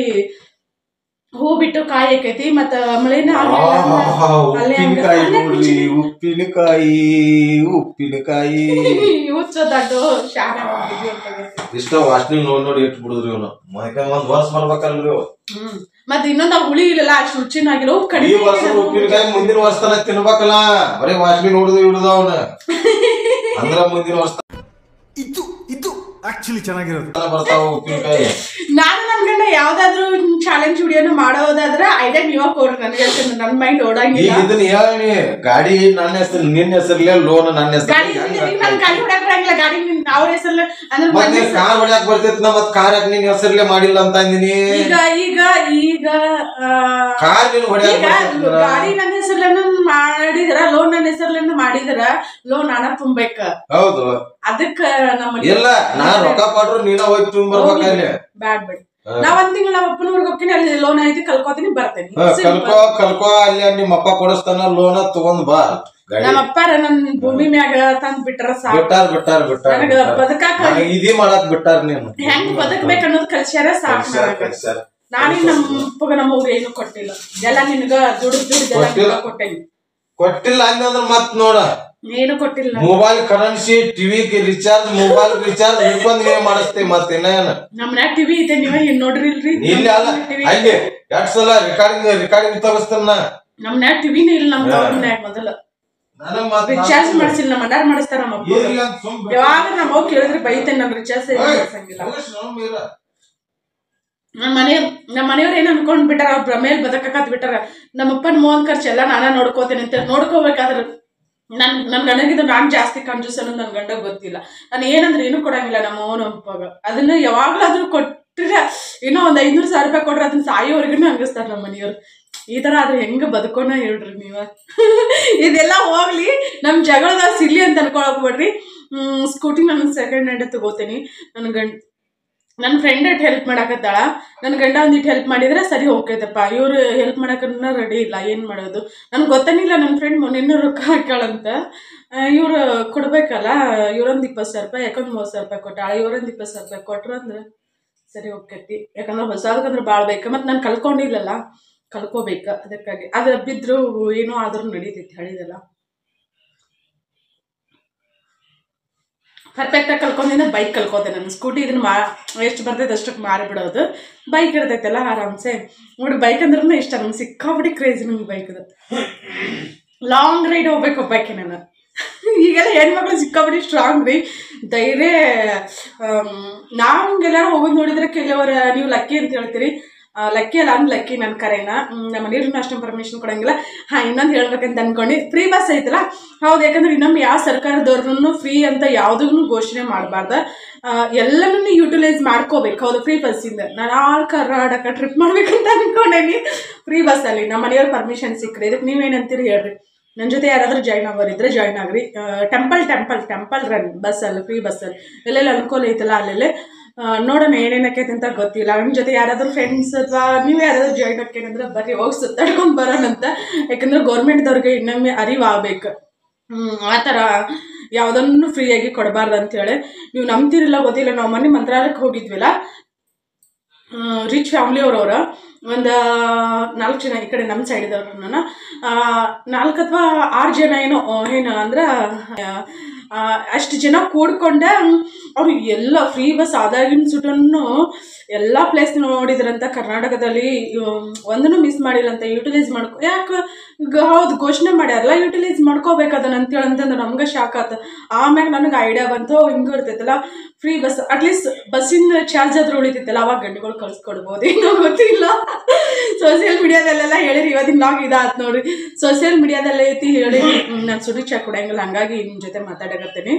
ಹೂ ಬಿಟ್ಟು ಕಾಯಿ ಆಕೈತಿ ಮತ್ತ ಮಳೆನೇ ಆಗ್ಲಿಲ್ಲ ಅಂದ್ರೆ ಅಲ್ಲೇ ಹಂಗ- ಉಪ್ಪಿನಕಾಯಿ ಅಲ್ಲೇ ನೋಡ್ರಿ ಉಪ್ಪಿನಕಾಯಿ ಉಪ್ಪಿನಕಾಯಿ ಹುಚ್ಚ ದಡ್ಡು ಶಾನೆ ಹೋಗಿದ್ವಿ ಅಂತ ಗೊತ್ತಿಲ್ಲ. ಇಷ್ಟ ವಾಸನೆ ನೋಡಿ ನೋಡಿ ಇಟ್ಟು ಬಿಡುದ್ರಿ ಇವನು ಯಾಕಂದ್ರೆ ಒಂದ್ ವರ್ಷ ಬರ್ಬೇಕಲ್ರಿ ಇವ. ಹ್ಮ್ ಮತ್ತೆ ಇನ್ನೊಂದು ಹುಳಿ ಇಲ್ಲ ಅಷ್ಟು ರುಚಿನಾಗಿರೋ ಈ ಕಡಿಮೆ ವರ್ಷ ಉಪ್ಪಿನಕಾಯಿ ಮುಂದಿನ ವರ್ಷ ತನಕ ತಿನ್ಬೇಕಲ್ಲ ಬರೀ ವಾಸನೆ ನೋಡುದು ಇಡುದ ಅವನ ಅಂದ್ರ ಮುಂದಿನ ವರ್ಷ ಇದು ಇದು ಆಕ್ಚುಲಿ ಚೆನ್ನಾಗಿರೋದು ತನಕ ಬರ್ತಾವ ಉಪ್ಪಿನಕಾಯಿ ನಾನು ನನ್ ಗಂಡ ಯಾವ್ದಾದ್ರು ಚಾಲೆಂಜ್ ವಿಡಿಯೋನ ಮಾಡೋದಾದ್ರೆ ಐಡಿಯಾ ನೀವ ಕೊಡ್ರಿ ನನಗೆ ನನ್ನ ಮೈಂಡ್ ಈಗ ಓಡಂಗಿಲ್ಲ ಇದನ್ನ ಹೇಳಿ ಗಾಡಿ ನನ್ನ ಹೆಸರು ನಿನ್ನ ಹೆಸರ್ಲೆ ಲೋನ್ ನನ್ನ ಗಾಡಿ ಹೆಸರು ನನ್ ಗಾಡಿ ಹೊಡ್ಯಾಕ್ ಬರಂಗಿಲ್ಲ ಗಾಡಿ ನಿನ್ ಅವ್ರ ಹೆಸರಲ್ಲಿ ಅಂದ್ರೆ ಮತ್ತೆ ಮೊನ್ನೆ ಕಾರ್ ಹೊಡ್ಯಾಕ್ ಬರ್ತೈತಿ ನಾ ಮತ್ ಕಾರ್ ಯಾಕೆ ನಿನ್ ಹೆಸರ್ಲೆ ಮಾಡಿಲ್ಲ ಅಂತ ಅಂದಿನಿ ಈಗ ಈಗ ಈಗ ಆ, ಕಾರ್ ನಿನ್ ಹೊಡ್ಯಾಕ್ ಈಗ ಬರ್ತೈತಿ ಗಾಡಿ ನನ್ನ ಹೆಸರ್ಲೇನ ಮಾಡಿದ್ರ ಲೋನ್ ನನ್ನ ಹೆಸರ್ಲೇನ ಮಾಡಿದ್ರ ಲೋನ್ ನಾನ ತುಂಬೇಕ ಹೌದು ಅದಕ್ಕ ನಮ್ಮ ಇಲ್ಲ ನಾ ರೊಕ್ಕ ಕೊಟ್ರು ನೀನ ಹೋಗಿ ತುಂಬಿರ್ಬೇಕಲ್ಲಿ ಬ್ಯಾಡ್ ಬಿಡ್ ನಾ ಒಂದ್ ತಿಂಗಳು ನಮ್ಮ ಅಪ್ಪನ ಊರಿಗೆ ಹೋಗ್ತೀನಿ ಅಲ್ಲಿ ಲೋನ್ ಐತಿ ಕಲ್ಕೋತೀನಿ ಬರ್ತೇನೆ ಕಲ್ಕೋ ಕಲ್ಕೋ ಅಲ್ಲಿ ನಿಮ್ಮ ಅಪ್ಪ ಕೊಡಿಸ್ತಾನ ಲೋನ ತಗೊಂಡ್ ಬಾ ಗಾಡಿ ನಮ್ಮ ಅಪ್ಪಾರ ನನ್ ಭೂಮಿ ಮ್ಯಾಗ ತಂದ್ ಬಿಟ್ರ ಸಾಕು ಬಿಟ್ಟಾರ ಬಿಟ್ಟಾರ ಬಿಟ್ಟಾರ ನನಗ ಬದುಕಾಕ ನನಗ್ ಇದಿ ಮಾಡಕ್ ಬಿಟ್ಟಾರ ನೀನು ಹೆಂಗ್ ಬದುಕ್ಬೇಕು ಅನ್ನೋದು ಕಲ್ಸ್ಯಾರ ಸಾಕು ಕಲ್ಸ್ಯಾರ, ನನಗ ಕಲ್ಸ್ಯಾರ. ನಾನೇ ನಮ್ಮ ಅಪ್ಪಗ ನಮ್ಮ ಅವ್ಗ ಏನು ಕೊಟ್ಟಿಲ್ಲ ಎಲ್ಲ ನಿನಗ ದುಡ್ಡು ದುಡ್ಡು ಎಲ್ಲ ಕೊಟ್ಟಿಲ್ಲ. ನಿನಗ ಕೊಟ್ಟೇನಿ ಕೊಟ್ಟಿಲ್ಲ ಅಂದ್ರ ಮತ್ ನೋಡ ಏನು ಕೊಟ್ಟಿಲ್ಲ mobile currency TV recharge mobile recharge ಹಿಡ್ಕೊಂಡ್ ನೀವೇ ಮಾಡಿಸ್ತೀವಿ ಮತ್ತೆ ಇನ್ನೇನ ನಮ್ ಮನ್ಯಾಗ ಟಿವಿ ಐತೆ ನೀವ ಏನ್ ನೋಡ್ರಿ ಇಲ್ರಿ ಇಲ್ಲಿ ಅಲ್ಲ ಟಿವಿ ಅಲ್ಲಿ ಎರಡ್ ಸಲ ರೆಕಾರ್ಡಿಂಗ್ ರೆಕಾರ್ಡಿಂಗ್ ತಗಸ್ತಾನ ನಮ್ ಮನ್ಯಾಗ ಟಿವಿನೇ ಇಲ್ಲ ನಮ್ ತವ್ರ ಮನ್ಯಾಗ ಮೊದಲ ನನಗ್ ಮತ್ತ್ ರಿಚಾರ್ಜ್ ಮಾಡಿಸಿಲ್ಲ ನಮ್ಮ ಅಣ್ಣಾರ್ ಮಾಡಿಸ್ತಾರ ನಮ್ಮ ಅಪ್ಪ ಏನಿಲ್ಲ ಅಂತ ಸುಮ್ ಬಿಟ್ಟು. ಯಾವಾಗ ನಮ್ಮ ಅವ್ವ ಕೇಳಿದ್ರೆ ಬೈತೇನೆ ನನ್ ರಿಚಾರ್ಜ್ ಏಯ್, ಮಾಡಿಸಂಗಿಲ್ಲ ಹೋಗ್ಸ್ ನೋಡ್ ಮೀರ. ನಮ್ಮ ಮನೆ ನಮ್ಮ ಮನೆಯವ್ರು ಏನ್ ಅನ್ಕೊಂಡ್ ಬಿಟ್ಟಾರ ಅವ್ರ ಭ್ರಮೇಲ್ ಬದಕತ್ ಬಿಟ್ಟಾರ ನಮ್ಮಪ್ಪನ ಮೋಹನ್ ಖರ್ಚು ಎಲ್ಲ ನಾನ ನೋಡ್ಕೋತೇನೆ ಅಂತ ನೋಡ್ಕೋಬೇಕಾದ್ರ ನನ್ ನನ್ ಗಂಡಗಿದ್ದು ನಾನ್ ಜಾಸ್ತಿ ಕಂಜೂಸ್ ಅನ್ನೋದು ನನ್ ಗಂಡ ಗೊತ್ತಿಲ್ಲ ನಾನು ಏನಂದ್ರೆ ಏನು ಕೊಡಂಗಿಲ್ಲ ನಮ್ಮ ಅವನ ಅಪ್ಪಗ ಅದನ್ನ ಯಾವಾಗ್ಲಾದ್ರೂ ಕೊಟ್ಟಿರ ಏನೋ ಒಂದ್ ಐದ್ನೂರು ಸಾವಿರ ರೂಪಾಯಿ ಕೊಟ್ರೆ ಅದನ್ನ ಸಾಯೋವರೆಗೂ ಹಂಗಿಸ್ತಾರ ನಮ್ಮ ಮನೆಯವ್ರು ಈ ತರ ಆದ್ರೆ ಹೆಂಗ ಬದುಕೋನ ಹೇಳ್ರಿ ನೀವ ಇದೆಲ್ಲ ಹೋಗ್ಲಿ ನಮ್ ಜಗಳದ ಸಿಲ್ಲಿ ಅಂತ ಅನ್ಕೊಳಕ್ ಬಿಡ್ರಿ ಸ್ಕೂಟಿ ನಾನು ಸೆಕೆಂಡ್ ಹ್ಯಾಂಡ್ ತಗೋತೀನಿ ನನ್ ಗಂಡ ನನ್ನ ಫ್ರೆಂಡ್ ಅಟ್ ಹೆಲ್ಪ್ ಮಾಡಕತ್ತಾಳ ನನ್ನ ಗಂಡ ಒಂದಿಟ್ಟು ಹೆಲ್ಪ್ ಮಾಡಿದ್ರೆ ಸರಿ ಹೋಗ್ತೈತಪ್ಪ ಇವ್ರು ಹೆಲ್ಪ್ ಮಾಡಕ್ಕನ್ನ ರೆಡಿ ಇಲ್ಲ ಏನು ಮಾಡೋದು ನನ್ಗೆ ಗೊತ್ತನಿಲ್ಲ ನನ್ನ ಫ್ರೆಂಡ್ ಮೊನ್ನೆ ರೊಕ್ಕ ಹಾಕ್ಯಾಳಂತ ಇವ್ರು ಕೊಡ್ಬೇಕಲ್ಲ ಇವ್ರೊಂದು ಇಪ್ಪತ್ತು ಸಾವಿರ ರೂಪಾಯಿ ಯಾಕಂದ್ರೆ ಮೂವತ್ತು ಸಾವಿರ ರೂಪಾಯಿ ಕೊಟ್ಟಾಳ ಇವ್ರೊಂದು ಇಪ್ಪತ್ತು ಸಾವಿರ ರೂಪಾಯಿ ಕೊಟ್ರು ಅಂದ್ರೆ ಸರಿ ಹೋಗ್ತೈತಿ ಯಾಕಂದ್ರೆ ಹೊಸದಕ್ಕಂದ್ರೆ ಭಾಳ ಬೇಕು ಮತ್ತು ನಾನು ಕಲ್ಕೊಂಡಿಲ್ಲಲ್ಲ ಕಲ್ಕೋಬೇಕು ಅದಕ್ಕಾಗಿ ಅದು ಬಿದ್ದರೂ ಏನೋ ಆದ್ರೂ ನಡೀತೈತಿ ಹಳಿದೆಲ್ಲ ಪರ್ಫೆಕ್ಟಾಗಿ ಕಲ್ಕೊಂಡಿದ್ದ ಬೈಕ್ ಕಲ್ಕೋತೆ ನಾನು ಸ್ಕೂಟಿ ಇದನ್ನ ಮಾ ಎಷ್ಟು ಬರ್ತೈತೆ ಅಷ್ಟಕ್ಕೆ ಮಾರಿಬಿಡೋದು ಬೈಕ್ ಇರ್ತೈತಲ್ಲ ಆರಾಮ್ಸೆ ನೋಡಿ ಬೈಕ್ ಅಂದ್ರೂ ಇಷ್ಟ ನಮ್ಗೆ ಸಿಕ್ಕಾಬಿಟ್ಟು ಕ್ರೇಜಿ ನಂಗೆ ಬೈಕ್ದು ಲಾಂಗ್ ರೈಡ್ ಹೋಗ್ಬೇಕು ಒಬ್ಬಾಕಿ ನಾನು ಈಗೆಲ್ಲ ಹೆಣ್ಮಕ್ಳು ಸಿಕ್ಕಾಬಿಟ್ಟು ಸ್ಟ್ರಾಂಗ್ ರೀ ಧೈರ್ಯ ನಾವು ಹಿಂಗೆಲ್ಲರೂ ಹೋಗೋದು ನೋಡಿದ್ರೆ ಕೆಲವರ ನೀವು ಲಕ್ಕಿ ಅಂತ ಹೇಳ್ತೀರಿ ಲಕ್ಕಿ ಅಲ್ಲ ಅಂದ್ ಲಕ್ಕಿ ನನ್ನ ಕರೆನ ಹ್ಮ್, ನಮ್ಮ ಮನೆಯವ್ರನ್ನ ಅಷ್ಟೊಂದು ಪರ್ಮಿಷನ್ ಕೊಡಂಗಿಲ್ಲ ಹಾಂ ಇನ್ನೊಂದು ಹೇಳ್ಬೇಕಂತ ಅನ್ಕೊಂಡು ಫ್ರೀ ಬಸ್ ಐತಲ್ಲ ಹೌದು ಯಾಕಂದ್ರೆ ಇನ್ನೊಮ್ಮೆ ಯಾವ ಸರ್ಕಾರದವ್ರನ್ನು ಫ್ರೀ ಅಂತ ಯಾವುದನ್ನು ಘೋಷಣೆ ಮಾಡಬಾರ್ದು ಎಲ್ಲನೂ ಯೂಟಿಲೈಸ್ ಮಾಡ್ಕೋಬೇಕು ಹೌದು ಫ್ರೀ ಬಸ್ಸಿಂದ ನಾನು ಆಲ್ ಕರ್ನಾಟಕ ಟ್ರಿಪ್ ಮಾಡ್ಬೇಕಂತ ಅನ್ಕೊಂಡೇನಿ ಫ್ರೀ ಬಸ್ಸಲ್ಲಿ ನಮ್ಮ ಮನೆಯವ್ರ ಪರ್ಮಿಷನ್ ಸಿಕ್ಕರೆ ಇದಕ್ಕೆ ನೀವೇನಂತೀರಿ ಹೇಳ್ರಿ ನನ್ನ ಜೊತೆ ಯಾರಾದರೂ ಜಾಯ್ನ್ ಆಗೋರಿದ್ರೆ ಜಾಯ್ನ್ ಆಗ್ರಿ ಟೆಂಪಲ್ ಟೆಂಪಲ್ ಟೆಂಪಲ್ ರನ್ ಬಸ್ಸಲ್ಲಿ ಫ್ರೀ ಬಸ್ಸಲ್ಲಿ ಎಲ್ಲೆಲ್ಲಿ ಅನುಕೂಲ ಐತಲ್ಲ ಅಲ್ಲೆಲ್ಲೇ ಆ, ನೋಡೋಣ ಏನೇನಕ್ಕೈತೆ ಅಂತ ಗೊತ್ತಿಲ್ಲ ನನ್ನ ಜೊತೆ ಯಾರಾದರೂ ಫ್ರೆಂಡ್ಸ್ ಅಥವಾ ನೀವು ಯಾರಾದರೂ ಜಾಯ್ನ್ ಆಕೇನಂದ್ರೆ ಬರ್ರಿ ಹೋಗಿ ಸುತ್ತಾಡ್ಕೊಂಡು ಬರೋಣ ಅಂತ ಯಾಕಂದ್ರೆ ಗೌರ್ಮೆಂಟ್ದವ್ರಿಗೆ ಇನ್ನೊಮ್ಮೆ ಅರಿವು ಆಗ್ಬೇಕು ಹ್ಮ್, ಆ ಥರ ಯಾವುದನ್ನು ಫ್ರೀಯಾಗಿ ಕೊಡಬಾರ್ದು ಅಂತೇಳಿ ನೀವು ನಂಬ್ತಿರಿಲ್ಲ ಗೊತ್ತಿಲ್ಲ ನಾವು ಮೊನ್ನೆ ಮಂತ್ರಾಲಯಕ್ಕೆ ಹೋಗಿದ್ವಿಲ್ಲ ರಿಚ್ ಫ್ಯಾಮ್ಲಿ ಅವ್ರವ್ರು ಒಂದು ನಾಲ್ಕು ಜನ ಈ ಕಡೆ ನಮ್ಮ ಸೈಡ್ದವ್ರು ನಾನು ನಾಲ್ಕು ಅಥವಾ ಆರು ಜನ ಏನೋ ಆ, ಏನು ಅಂದ್ರೆ ಅಷ್ಟು ಜನ ಕೂಡ್ಕೊಂಡೆ ಅವ್ರು ಎಲ್ಲ ಫ್ರೀ ಬಸ್ ಆದಾಗಿನ ಸುಟನ್ನು ಎಲ್ಲ ಪ್ಲೇಸ್ ನೋಡಿದ್ರಂತ ಕರ್ನಾಟಕದಲ್ಲಿ ಒಂದನ್ನು ಮಿಸ್ ಮಾಡಿಲ್ಲ ಅಂತ ಯೂಟಿಲೈಸ್ ಮಾಡ್ಕೊ ಯಾಕೆ ಗ- ಹೌದು ಘೋಷಣೆ ಮಾಡ್ಯಾರಲ್ಲ ಯೂಟಿಲೈಸ್ ಮಾಡ್ಕೋಬೇಕು ಅದನ್ನ ಅಂತೇಳಿ ಅಂತಂದ್ರೆ ನಮ್ಗೆ ಶಾಕ್ ಆತ ಆಮ್ಯಾಗ ನನಗೆ ಐಡಿಯಾ ಬಂತು ಹಿಂಗೆ ಇರ್ತೈತಲ್ಲ ಫ್ರೀ ಬಸ್ ಅಟ್ಲೀಸ್ಟ್ ಬಸ್ಸಿನ ಚಾರ್ಜ್ ಆದ್ರೂ ಉಳಿತೈತಲ್ಲ ಅವಾಗ ಗಂಡುಗಳು ಕಳ್ಸ್ಕೊಡ್ಬೋದು ಏನೋ ಗೊತ್ತಿಲ್ಲ ಸೋಷಿಯಲ್ ಮೀಡಿಯಾದಲ್ಲೆಲ್ಲ ಹೇಳಿರಿ ಇವತ್ತಿನ ಲಾಗ್ ಇದಾತ್ ನೋಡ್ರಿ ಸೋಷಿಯಲ್ ಮೀಡಿಯಾದಲ್ಲೇ ಐತಿ ಹೇಳಿ ನಾನು ಸುಡಿ ಚಾ ಕುಡಿಯಂಗಿಲ್ಲ ಹಂಗಾಗಿ ನಿಮ್ಮ ಜೊತೆ ಮಾತಾಡಕತ್ತೀನಿ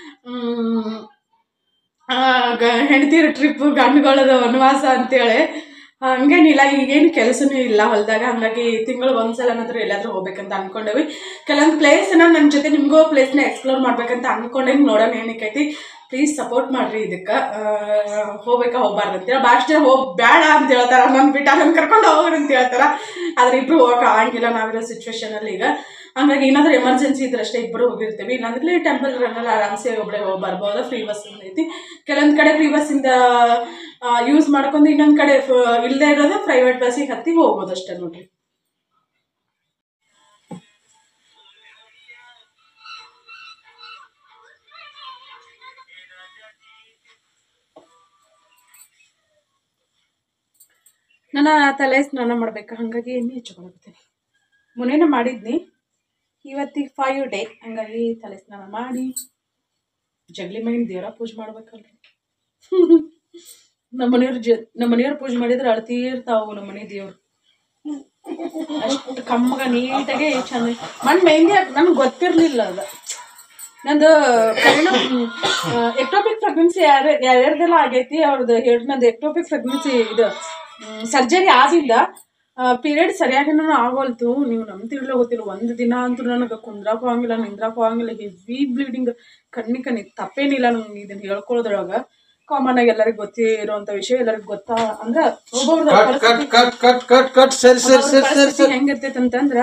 ಹೆಂಡತಿರ ಟ್ರಿಪ್ ಗಂಡುಗಳದ ವನವಾಸ ಅಂತೇಳಿ ಹಂಗೇನಿಲ್ಲ ಈಗೇನು ಕೆಲಸನೂ ಇಲ್ಲ ಹೊಲದಾಗ ಹಂಗಾಗಿ ತಿಂಗಳು ಒಂದ್ಸಲ ಏನಾದರೂ ಎಲ್ಲಾದ್ರೂ ಹೋಗ್ಬೇಕಂತ ಅನ್ಕೊಂಡೇವಿ ಕೆಲವೊಂದು ಪ್ಲೇಸ್ನ ನನ್ನ ಜೊತೆ ನಿಮಗೂ ಪ್ಲೇಸ್ನ ಎಕ್ಸ್ಪ್ಲೋರ್ ಮಾಡ್ಬೇಕಂತ ಅನ್ಕೊಂಡೇನಿ ನೋಡೋಣ ಏನಕ್ಕೈತಿ ಪ್ಲೀಸ್ ಸಪೋರ್ಟ್ ಮಾಡ್ರಿ ಇದಕ್ಕೆ ಹೋಗ್ಬೇಕಾ ಹೋಗ್ಬಾರ್ದು ಅಂತೇಳಿ ಭಾಳ ಜನ ಹೋಗಿ ಬೇಡ ಅಂತ ಹೇಳ್ತಾರ ನನ್ನ ಬಿಟ್ಟು ಅದನ್ನು ಕರ್ಕೊಂಡು ಹೋಗ್ರಿ ಅಂತ ಹೇಳ್ತಾರ ಆದ್ರೆ ಇಬ್ರು ಹೋಗಕ್ಕೆ ಆಗಂಗಿಲ್ಲ ನಾವಿರೋ ಸಿಚುವೇಶನಲ್ಲಿ ಈಗ ಹಂಗಾಗಿ ಏನಾದರೂ ಎಮರ್ಜೆನ್ಸಿ ಇದ್ರೆ ಅಷ್ಟೇ ಇಬ್ಬರು ಹೋಗಿರ್ತೀವಿ ಇಲ್ಲಾಂದ್ರೆ ಟೆಂಪಲ್ ರನ್ನಲ್ಲಿ ಆರಾಮ್ಸೆ ಒಬ್ಬಳೆ ಹೋಗಿ ಬರ್ಬೋದು ಫ್ರೀ ಬಸ್ ಐತಿ ಕೆಲವೊಂದು ಕಡೆ ಫ್ರೀ ಬಸ್ಸಿಂದ ಯೂಸ್ ಮಾಡ್ಕೊಂಡು ಇನ್ನೊಂದು ಕಡೆ ಇಲ್ಲದೆ ಇರೋದು ಪ್ರೈವೇಟ್ ಬಸ್ಸಿಗೆ ಹತ್ತಿ ಹೋಗ್ಬೋದು ಅಷ್ಟೇ ನೋಡ್ರಿ ನನ್ನ ತಲೆ ಸ್ನಾನ ಮಾಡ್ಬೇಕು ಹಾಗಾಗಿ ಎಣ್ಣೆ ಹಚ್ಕೊಳಕತ್ತೀನಿ ಮೊನ್ನೆನೇ ಮಾಡಿದ್ನಿ ಇವತ್ತಿಗೆ ಫೈವ್ ಡೇ ಹಂಗಾಗಿ ತಲೆ ಸ್ನಾನ ಮಾಡಿ ಜಗಲಿ ಮಗಿನ ದೇವರ ಪೂಜೆ ಮಾಡ್ಬೇಕಲ್ರಿ ನಮ್ಮ ಮನೆಯವ್ರ ಜ ನಮ್ಮ ಮನೆಯವ್ರ ಪೂಜೆ ಮಾಡಿದ್ರೆ ಅಳ್ತೀ ಇರ್ತಾವು ನಮ್ಮ ಮನೆ ದೇವ್ರು ಅಷ್ಟು ಕಮ್ಮಗ ನೀಟಾಗಿ ಚಂದ ಮಣ್ಣು ಮೆಹಂದಿ ನನ್ಗೆ ಗೊತ್ತಿರಲಿಲ್ಲ ಅದು ನಂದು ಕರೆನ ಎಕ್ಟೋಪಿಕ್ ಪ್ರೆಗ್ನೆನ್ಸಿ ಯಾರ ಯಾರ್ಯಾರ್ದೆಲ್ಲ ಆಗೈತಿ ಅವ್ರದ್ದು ಹೇಳಿ ನಂದು ಎಕ್ಟೋಪಿಕ್ ಪ್ರೆಗ್ನೆನ್ಸಿ ಇದು ಸರ್ಜರಿ ಆದಿಂದ ಪೀರಿಯಡ್ ಸರಿಯಾಗಿ ನಾನು ಆಗೋಲ್ತು ನೀವು ನಂಬ್ತಿರ್ಲಿಲ್ಲ ಗೊತ್ತಿಲ್ಲ ಒಂದು ದಿನ ಅಂತೂ ನನಗೆ ಕುಂದ್ರಾಕು ಆಗಂಗಿಲ್ಲ ನಿಂದ್ರಾಕು ಆಗಂಗಿಲ್ಲ ಹೆವಿ ಬ್ಲೀಡಿಂಗ್ ಕಣ್ಣಿ ಕಣ್ಣಿ ತಪ್ಪೇನಿಲ್ಲ ನಂಗೆ ಇದನ್ನ ಹೇಳ್ಕೊಳ್ಳೋದ್ರೊಳಗ ಕಾಮನ್ ಆಗಿ ಎಲ್ಲರಿಗೂ ಗೊತ್ತಿರೋಂಥ ವಿಷಯ ಎಲ್ಲರಿಗೂ ಗೊತ್ತಾ ಅಂದ್ರೆ ಒಬ್ಬೊಬ್ರದ್ದು cut cut cut cut cut cut ಸರಿ ಸರಿ ಸರಿ ಸರಿ ಸರಿ ಹೆಂಗಿರ್ತೈತೆ ಅಂತಂದ್ರ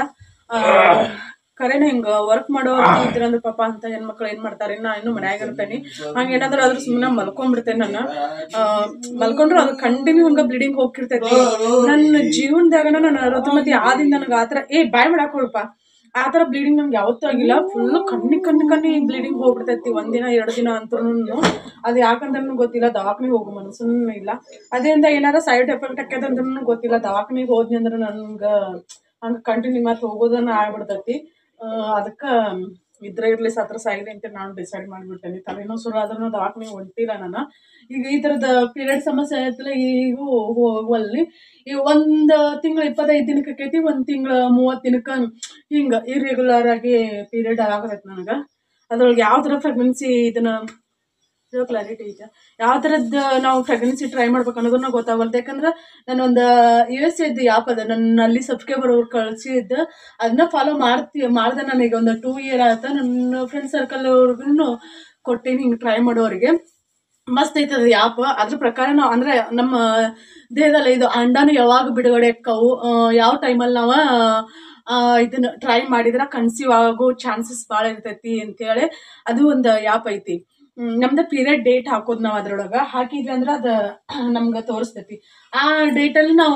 ಕರೆನ ಹಿಂಗ ವರ್ಕ್ ಮಾಡೋ ಇದ್ರಂದ್ರ ಪಾಪ ಅಂತ ಹೆಣ್ಮಕ್ಳು ಏನ್ ಮಾಡ್ತಾರೆ ನಾ ಇನ್ನು ಮನ್ಯಾಗ ಇರ್ತೇನೆ ಹಂಗ ಏನಾದ್ರು ಅದ್ರ ಸುಮ್ಮನೆ ಮಲ್ಕೊಂಡ್ಬಿಡ್ತೇನೆ ನಾನು ಆ, ಮಲ್ಕೊಂಡ್ರು ಅದು ಕಂಟಿನ್ಯೂ ಹಂಗ ಬ್ಲೀಡಿಂಗ್ ಹೋಗ್ತಿರ್ತೈತಿ ನನ್ನ ಜೀವನದಾಗ ನನ್ನ ಋತುಮತಿ ಆದಿಂದ ನನಗೆ ಆತರ ಏ ಬಾಯ್ ಮಾಡಾಕ್ ಕೊಡಪ್ಪ ಆ ಥರ ಬ್ಲೀಡಿಂಗ್ ನಮ್ಗೆ ಯಾವತ್ತೂ ಆಗಿಲ್ಲ ಫುಲ್ ಕಣ್ಣಿ ಕಣ್ಣಿ ಕಣ್ಣಿ ಬ್ಲೀಡಿಂಗ್ ಹೋಗ್ಬಿಡ್ತೈತಿ ಒಂದಿನ ಎರಡು ದಿನ ಅಂತೂ ಅದು ಯಾಕಂದ್ರೂ ಗೊತ್ತಿಲ್ಲ ದವಾಖಾನಿಗೆ ಹೋಗೋ ಮನಸ್ಸನ್ನು ಇಲ್ಲ ಅದರಿಂದ ಏನಾರ ಸೈಡ್ ಎಫೆಕ್ಟ್ ಆಕ್ಯದಂದ್ರೂ ಗೊತ್ತಿಲ್ಲ ದವಾಖಾನಿಗೆ ಹೋದ್ನಿ ಅಂದ್ರೆ ನನ್ಗೆ ಹಂಗೆ ಕಂಟಿನ್ಯೂ ಮತ್ತೆ ಹೋಗೋದನ್ನ ಆಗ್ಬಿಡ್ತೈತಿ ಅದಕ್ಕೆ ಇದ್ರೆ ಇರ್ಲಿ ಸತ್ರ ಸಾಯಿಲಿ ಅಂತ ನಾನು ಡಿಸೈಡ್ ಮಾಡಿಬಿಟ್ಟೇನೆ ತಲೆನೋವು ಶುರು ಆದ್ರೂ ದವಾಖಾನಿಗೆ ಹೊಂಟಿಲ್ಲ ನಾನು ಈಗ ಈ ಥರದ ಪೀರಿಯಡ್ ಸಮಸ್ಯೆ ಆಯ್ತಲ್ಲ ಈಗೂ ಹೋಗುವಲ್ಲಿ ಈ ಒಂದು ತಿಂಗಳು ಇಪ್ಪತ್ತೈದು ದಿನಕ್ಕೆ ಆಕೈತಿ ಒಂದು ತಿಂಗಳು ಮೂವತ್ತು ದಿನಕ್ಕೆ ಹಿಂಗೆ ಇರ್ರೆಗ್ಯುಲರ್ ಆಗಿ ಪೀರಿಯಡ್ ಆಗತೈತಿ ನನಗೆ ಅದ್ರೊಳಗೆ ಯಾವ ಥರ ಪ್ರೆಗ್ನೆನ್ಸಿ ಇದನ್ನ ಕ್ಲಾರಿಟಿ ಐತೆ ಯಾವ ಥರದ್ದು ನಾವು ಪ್ರೆಗ್ನೆನ್ಸಿ ಟ್ರೈ ಮಾಡ್ಬೇಕು ಅನ್ನೋದನ್ನ ಗೊತ್ತಾಗಲ್ದು ಯಾಕಂದ್ರೆ ನಾನೊಂದು ಯು ಎಸ್ ಇದ್ದು ಆ್ಯಪ್ ಅದ ನನ್ನ ಅಲ್ಲಿ ಸಬ್ಸ್ಕ್ರೈಬರ್ ಅವ್ರು ಕಳಿಸಿದ್ದು ಅದನ್ನ ಫಾಲೋ ಮಾಡ್ತಿ ಮಾಡಿದೆ ನನಗೆ ಒಂದು ಟೂ ಇಯರ್ ಆಯ್ತು ನನ್ನ ಫ್ರೆಂಡ್ ಸರ್ಕಲ್ ಅವ್ರಿಗೂ ಕೊಟ್ಟೀನಿ ಹಿಂಗೆ ಟ್ರೈ ಮಾಡೋರಿಗೆ ಮಸ್ತ್ ಐತದ ಆ್ಯಪ್ ಅದ್ರ ಪ್ರಕಾರ ನಾವು ಅಂದ್ರೆ ನಮ್ಮ ದೇಹದಲ್ಲಿ ಇದು ಅಂಡಾನು ಯಾವಾಗ ಬಿಡುಗಡೆ ಆಕ್ಕವು ಆ, ಯಾವ ಟೈಮಲ್ಲಿ ನಾವು ಆ, ಇದನ್ನ ಟ್ರೈ ಮಾಡಿದ್ರೆ ಕನ್ಸೀವ್ ಆಗೋ ಚಾನ್ಸಸ್ ಭಾಳ ಇರ್ತೈತಿ ಅಂತೇಳಿ ಅದು ಒಂದು ಆ್ಯಪ್ ಐತಿ ಹ್ಮ್, ನಮ್ದು ಪೀರಿಯಡ್ ಡೇಟ್ ಹಾಕೋದು ನಾವು ಅದ್ರೊಳಗೆ ಹಾಕಿದ್ವಿ ಅಂದ್ರೆ ಅದು ನಮ್ಗೆ ತೋರಿಸ್ತೈತಿ ಆ ಡೇಟಲ್ಲಿ ನಾವು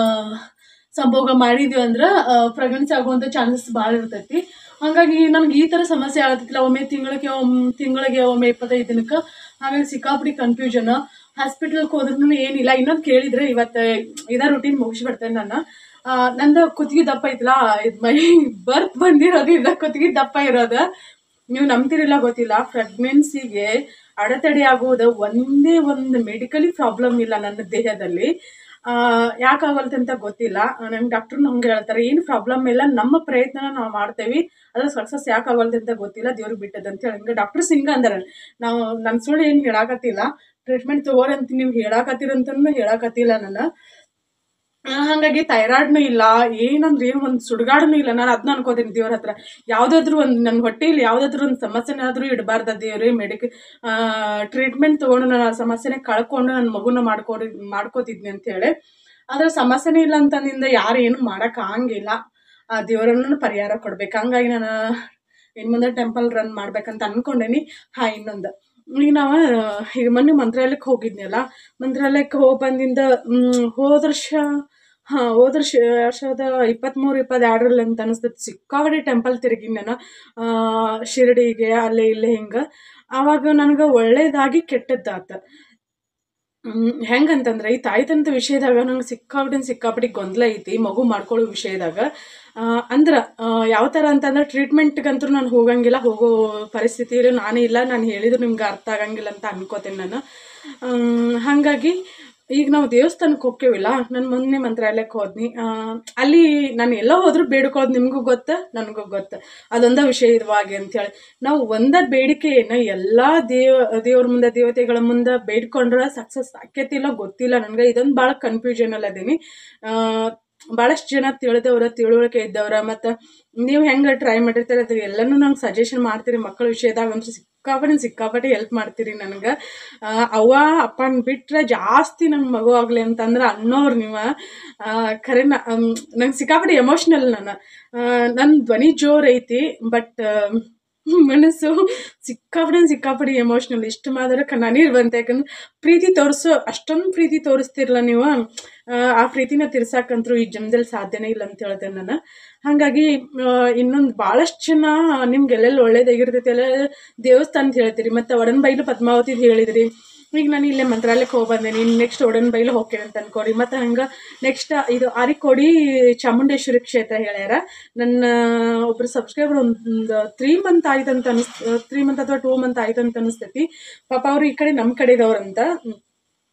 ಸಂಭೋಗ ಮಾಡಿದ್ವಿ ಅಂದ್ರೆ ಪ್ರೆಗ್ನೆನ್ಸಿ ಆಗುವಂಥ ಚಾನ್ಸಸ್ ಭಾಳ ಇರ್ತೈತಿ ಹಾಗಾಗಿ ನಮ್ಗೆ ಈ ಥರ ಸಮಸ್ಯೆ ಆಗತ್ತಿಲ್ಲ ಒಮ್ಮೆ ತಿಂಗಳಿಗೆ ಒಮ್ಮೆ ತಿಂಗಳಿಗೆ ಒಮ್ಮೆ ಇಪ್ಪತ್ತೈದು ದಿನಕ್ಕೆ ಹಾಗಾಗಿ ಸಿಕ್ಕಾಪಡಿ ಕನ್ಫ್ಯೂಷನ್ ಹಾಸ್ಪಿಟಲ್ಗೆ ಹೋದ್ರೂ ಏನಿಲ್ಲ ಇನ್ನೊಂದು ಕೇಳಿದ್ರೆ ಇವತ್ತು ಇದೇ ರೂಟೀನ್ ಮುಗಿಸ್ಬಿಡ್ತೇನೆ ನಾನು ಆ, ನಂದು ಕುತ್ತಿಗೆ ದಪ್ಪ ಐತಲ್ಲ ಇದು ಮೈ ಬರ್ತ್ ಬಂದಿರೋದು ಇಲ್ಲ ಕುತ್ತಿಗೆ ದಪ್ಪ ಇರೋದು ನೀವು ನಂಬ್ತಿರಿಲ್ಲ ಗೊತ್ತಿಲ್ಲ ಪ್ರೆಗ್ನೆನ್ಸಿಗೆ ಅಡೆತಡೆ ಆಗುವುದು ಒಂದೇ ಒಂದು ಮೆಡಿಕಲಿ ಪ್ರಾಬ್ಲಮ್ ಇಲ್ಲ ನನ್ನ ದೇಹದಲ್ಲಿ ಯಾಕಾಗಲ್ತೆ ಅಂತ ಗೊತ್ತಿಲ್ಲ ನಂಗೆ ಡಾಕ್ಟ್ರು ಹಂಗೆ ಹೇಳ್ತಾರೆ ಏನು ಪ್ರಾಬ್ಲಮ್ ಇಲ್ಲ ನಮ್ಮ ಪ್ರಯತ್ನ ನಾವು ಮಾಡ್ತೇವೆ ಅದ್ರ ಸಕ್ಸಸ್ ಯಾಕಾಗಲ್ತೆ ಅಂತ ಗೊತ್ತಿಲ್ಲ ದೇವ್ರಿಗೆ ಬಿಟ್ಟದ ಅಂತ ಹೇಳಿ ಹಂಗೆ ಡಾಕ್ಟರ್ಸ್ ಹಿಂಗೆ ಅಂದಾರೆ ನಾವು ನನ್ನ ಸುಳ್ಳು ಏನು ಹೇಳಾಕತ್ತಿಲ್ಲ ಟ್ರೀಟ್ಮೆಂಟ್ ತಗೋರಿ ಅಂತ ನೀವು ಹೇಳಾಕತ್ತೀರಂತನೂ ಹೇಳಾಕತ್ತಿಲ್ಲ ನಾನು ಆ, ಹಾಗಾಗಿ ಥೈರಾಯ್ಡ್ನು ಇಲ್ಲ ಏನಂದ್ರೆ ಏನು ಒಂದು ಸುಡುಗಾಡನು ಇಲ್ಲ ನಾನು ಅದನ್ನ ಅನ್ಕೋತೀನಿ ದೇವ್ರ ಹತ್ರ ಯಾವುದಾದ್ರೂ ಒಂದು ನನ್ನ ಹೊಟ್ಟೆಯಲ್ಲಿ ಯಾವುದಾದ್ರೂ ಒಂದು ಸಮಸ್ಯೆನಾದ್ರೂ ಇಡಬಾರ್ದ ದೇವ್ರಿ ಮೆಡಿಕ ಟ್ರೀಟ್ಮೆಂಟ್ ತೊಗೊಂಡು ನಾನು ಆ ಸಮಸ್ಯೆನೇ ಕಳ್ಕೊಂಡು ನನ್ನ ಮಗುನ ಮಾಡ್ಕೊಡಿ ಮಾಡ್ಕೋತಿದ್ನಿ ಅಂತ ಹೇಳಿ ಆದ್ರೆ ಸಮಸ್ಯೆನೇ ಇಲ್ಲ ಅಂತಂದಿಂದ ಯಾರು ಏನು ಮಾಡೋಕೆ ಆಗಂಗಿಲ್ಲ ಆ ದೇವರನ್ನು ಪರಿಹಾರ ಕೊಡ್ಬೇಕು ಹಂಗಾಗಿ ನಾನು ಇನ್ನು ಮುಂದೆ ಟೆಂಪಲ್ ರನ್ ಮಾಡ್ಬೇಕಂತ ಅನ್ಕೊಂಡೇನಿ ಹಾಂ ಇನ್ನೊಂದು ಈಗ ನಾವು ಈಗ ಮೊನ್ನೆ ಮಂತ್ರಾಲಯಕ್ಕೆ ಹೋಗಿದ್ನಲ್ಲ ಮಂತ್ರಾಲಯಕ್ಕೆ ಹೋಗಿ ಬಂದಿಂದ ಮ್, ಹೋದ ವರ್ಷ ಹಾಂ ಹೋದ ವರ್ಷ ವರ್ಷದ ಇಪ್ಪತ್ತ್ಮೂರು ಇಪ್ಪತ್ತೆರಡರಲ್ಲಿ ಅಂತ ಅನಿಸ್ತೈತಿ ಸಿಕ್ಕಾಪಟ್ಟೆ ಟೆಂಪಲ್ ತಿರುಗಿನಿ ನಾನು ಆ, ಶಿರಡಿಗೆ ಅಲ್ಲೇ ಇಲ್ಲೇ ಹಿಂಗೆ ಆವಾಗ ನನಗೆ ಒಳ್ಳೇದಾಗಿ ಕೆಟ್ಟದ್ದಾತ ಹ್ಮ್, ಹೆಂಗಂತಂದ್ರೆ ಈ ತಾಯ್ತನದ ವಿಷಯದಾಗ ನಂಗೆ ಸಿಕ್ಕಾಪಟ್ಟೆ ಸಿಕ್ಕಾಪಟ್ಟೆ ಗೊಂದಲ ಐತಿ ಮಗು ಮಾಡ್ಕೊಳ್ಳೋ ವಿಷಯದಾಗ ಆ, ಅಂದ್ರ ಆ, ಯಾವ ಥರ ಅಂತಂದ್ರೆ ಟ್ರೀಟ್ಮೆಂಟ್ಗಂತೂ ನಾನು ಹೋಗಂಗಿಲ್ಲ ಹೋಗೋ ಪರಿಸ್ಥಿತಿಯಲ್ಲಿ ನಾನೇ ಇಲ್ಲ ನಾನು ಹೇಳಿದ್ರು ನಿಮ್ಗೆ ಅರ್ಥ ಆಗಂಗಿಲ್ಲ ಅಂತ ಅನ್ಕೋತೀನಿ ನಾನು ಆಮ್, ಹಾಗಾಗಿ ಈಗ ನಾವು ದೇವಸ್ಥಾನಕ್ಕೆ ಹೋಗ್ತೀವಿಲ್ಲ ನಾನು ಮೊನ್ನೆ ಮಂತ್ರಾಲಯಕ್ಕೆ ಹೋದ್ನಿ ಆ, ಅಲ್ಲಿ ನಾನು ಎಲ್ಲ ಹೋದ್ರೂ ಬೇಡ್ಕೊಳ್ಳೋದು ನಿಮಗೂ ಗೊತ್ತ ನನಗೂ ಗೊತ್ತ ಅದೊಂದ ವಿಷಯವಾಗಿ ಅಂತೇಳಿ ನಾವು ಒಂದ ಬೇಡಿಕೆಯನ್ನು ಎಲ್ಲ ದೇವ ದೇವ್ರ ಮುಂದೆ ದೇವತೆಗಳ ಮುಂದೆ ಬೇಡ್ಕೊಂಡ್ರೆ ಸಕ್ಸಸ್ ಆಕೈತಿಲ್ಲ ಗೊತ್ತಿಲ್ಲ ನನಗೆ ಇದೊಂದು ಭಾಳ ಕನ್ಫ್ಯೂಷನಲ್ಲಿ ಅದೀನಿ ಭಾಳಷ್ಟು ಜನ ತಿಳಿದವ್ರ ತಿಳುವಳಿಕೆ ಇದ್ದವ್ರ ಮತ್ತು ನೀವು ಹೆಂಗೆ ಟ್ರೈ ಮಾಡಿರ್ತೀರ ಅದು ಎಲ್ಲನೂ ನಂಗೆ ಸಜೆಷನ್ ಮಾಡ್ತೀರಿ ಮಕ್ಕಳ ವಿಷಯದಾಗ ಅಂತೂ ಸಿಕ್ಕಾಪಟ್ಟೆ ಸಿಕ್ಕಾಪಟ್ಟೆ ಹೆಲ್ಪ್ ಮಾಡ್ತೀರಿ ನನಗೆ ಅವ್ವ ಅಪ್ಪನ ಬಿಟ್ರೆ ಜಾಸ್ತಿ ನನ್ನ ಮಗು ಆಗಲಿ ಅಂತಂದ್ರೆ ಅನ್ನೋರು ನೀವು ಆ, ಖರೆ ನಂಗೆ ಸಿಕ್ಕಾಪಟ್ಟೆ ಎಮೋಷ್ನಲ್ ನಾನು ನನ್ನ ಧ್ವನಿ ಜೋರು ಐತಿ ಬಟ್ ಮನಸ್ಸು ಸಿಕ್ಕಾಪಟ್ಟೆ ಸಿಕ್ಕಾಪಟ್ಟೆ ಎಮೋಷ್ನಲ್ ಇಷ್ಟು ಮಾಡಿದ್ರೆ ಕಣ್ಣೀರು ಬಂತೆ ಯಾಕಂದ್ರೆ ಪ್ರೀತಿ ತೋರಿಸೋ ಅಷ್ಟೊಂದು ಪ್ರೀತಿ ತೋರಿಸ್ತಿರಲ್ಲ ನೀವು ಆ, ಆ ಪ್ರೀತಿನ ತಿರ್ಸಾಕಂತರೂ ಈ ಜನ್ಮದಲ್ಲಿ ಸಾಧ್ಯನೇ ಇಲ್ಲ ಅಂತ ಹೇಳ್ದೆ ನಾನು ಹಾಗಾಗಿ ಇನ್ನೊಂದು ಭಾಳಷ್ಟು ಜನ ನಿಮ್ಗೆ ಎಲ್ಲೆಲ್ಲಿ ಒಳ್ಳೇದಾಗಿರ್ತೈತಿ ಎಲ್ಲ ದೇವಸ್ಥಾನದ ಹೇಳ್ತೀರಿ ಮತ್ತು ಒಡನ್ ಬೈಲು ಪದ್ಮಾವತಿದು ಹೇಳಿದ್ರಿ ಈಗ ನಾನು ಇಲ್ಲೇ ಮಂತ್ರಾಲಯಕ್ಕೆ ಹೋಗಿ ಬಂದೇನಿ ನೆಕ್ಸ್ಟ್ ಒಡನ್ ಬೈಲು ಹೋಗ್ತೇನೆ ಅಂತ ಅನ್ಕೋರಿ ಮತ್ತು ಹಂಗೆ ನೆಕ್ಸ್ಟ್ ಇದು ಆರಿಕೋಡಿ ಚಾಮುಂಡೇಶ್ವರಿ ಕ್ಷೇತ್ರ ಹೇಳ್ಯಾರ ನನ್ನ ಒಬ್ರು ಸಬ್ಸ್ಕ್ರೈಬರ್ ಒಂದು ತ್ರೀ ಮಂತ್ ಆಯ್ತು ಅಂತ ಅನಿಸ್ ತ್ರೀ ಮಂತ್ ಅಥವಾ ಟೂ ಮಂತ್ ಆಯ್ತು ಅಂತ ಅನಿಸ್ತೈತಿ ಪಾಪ ಅವ್ರು ಈ ಕಡೆ ನಮ್ಮ ಕಡೆದವ್ರಂತ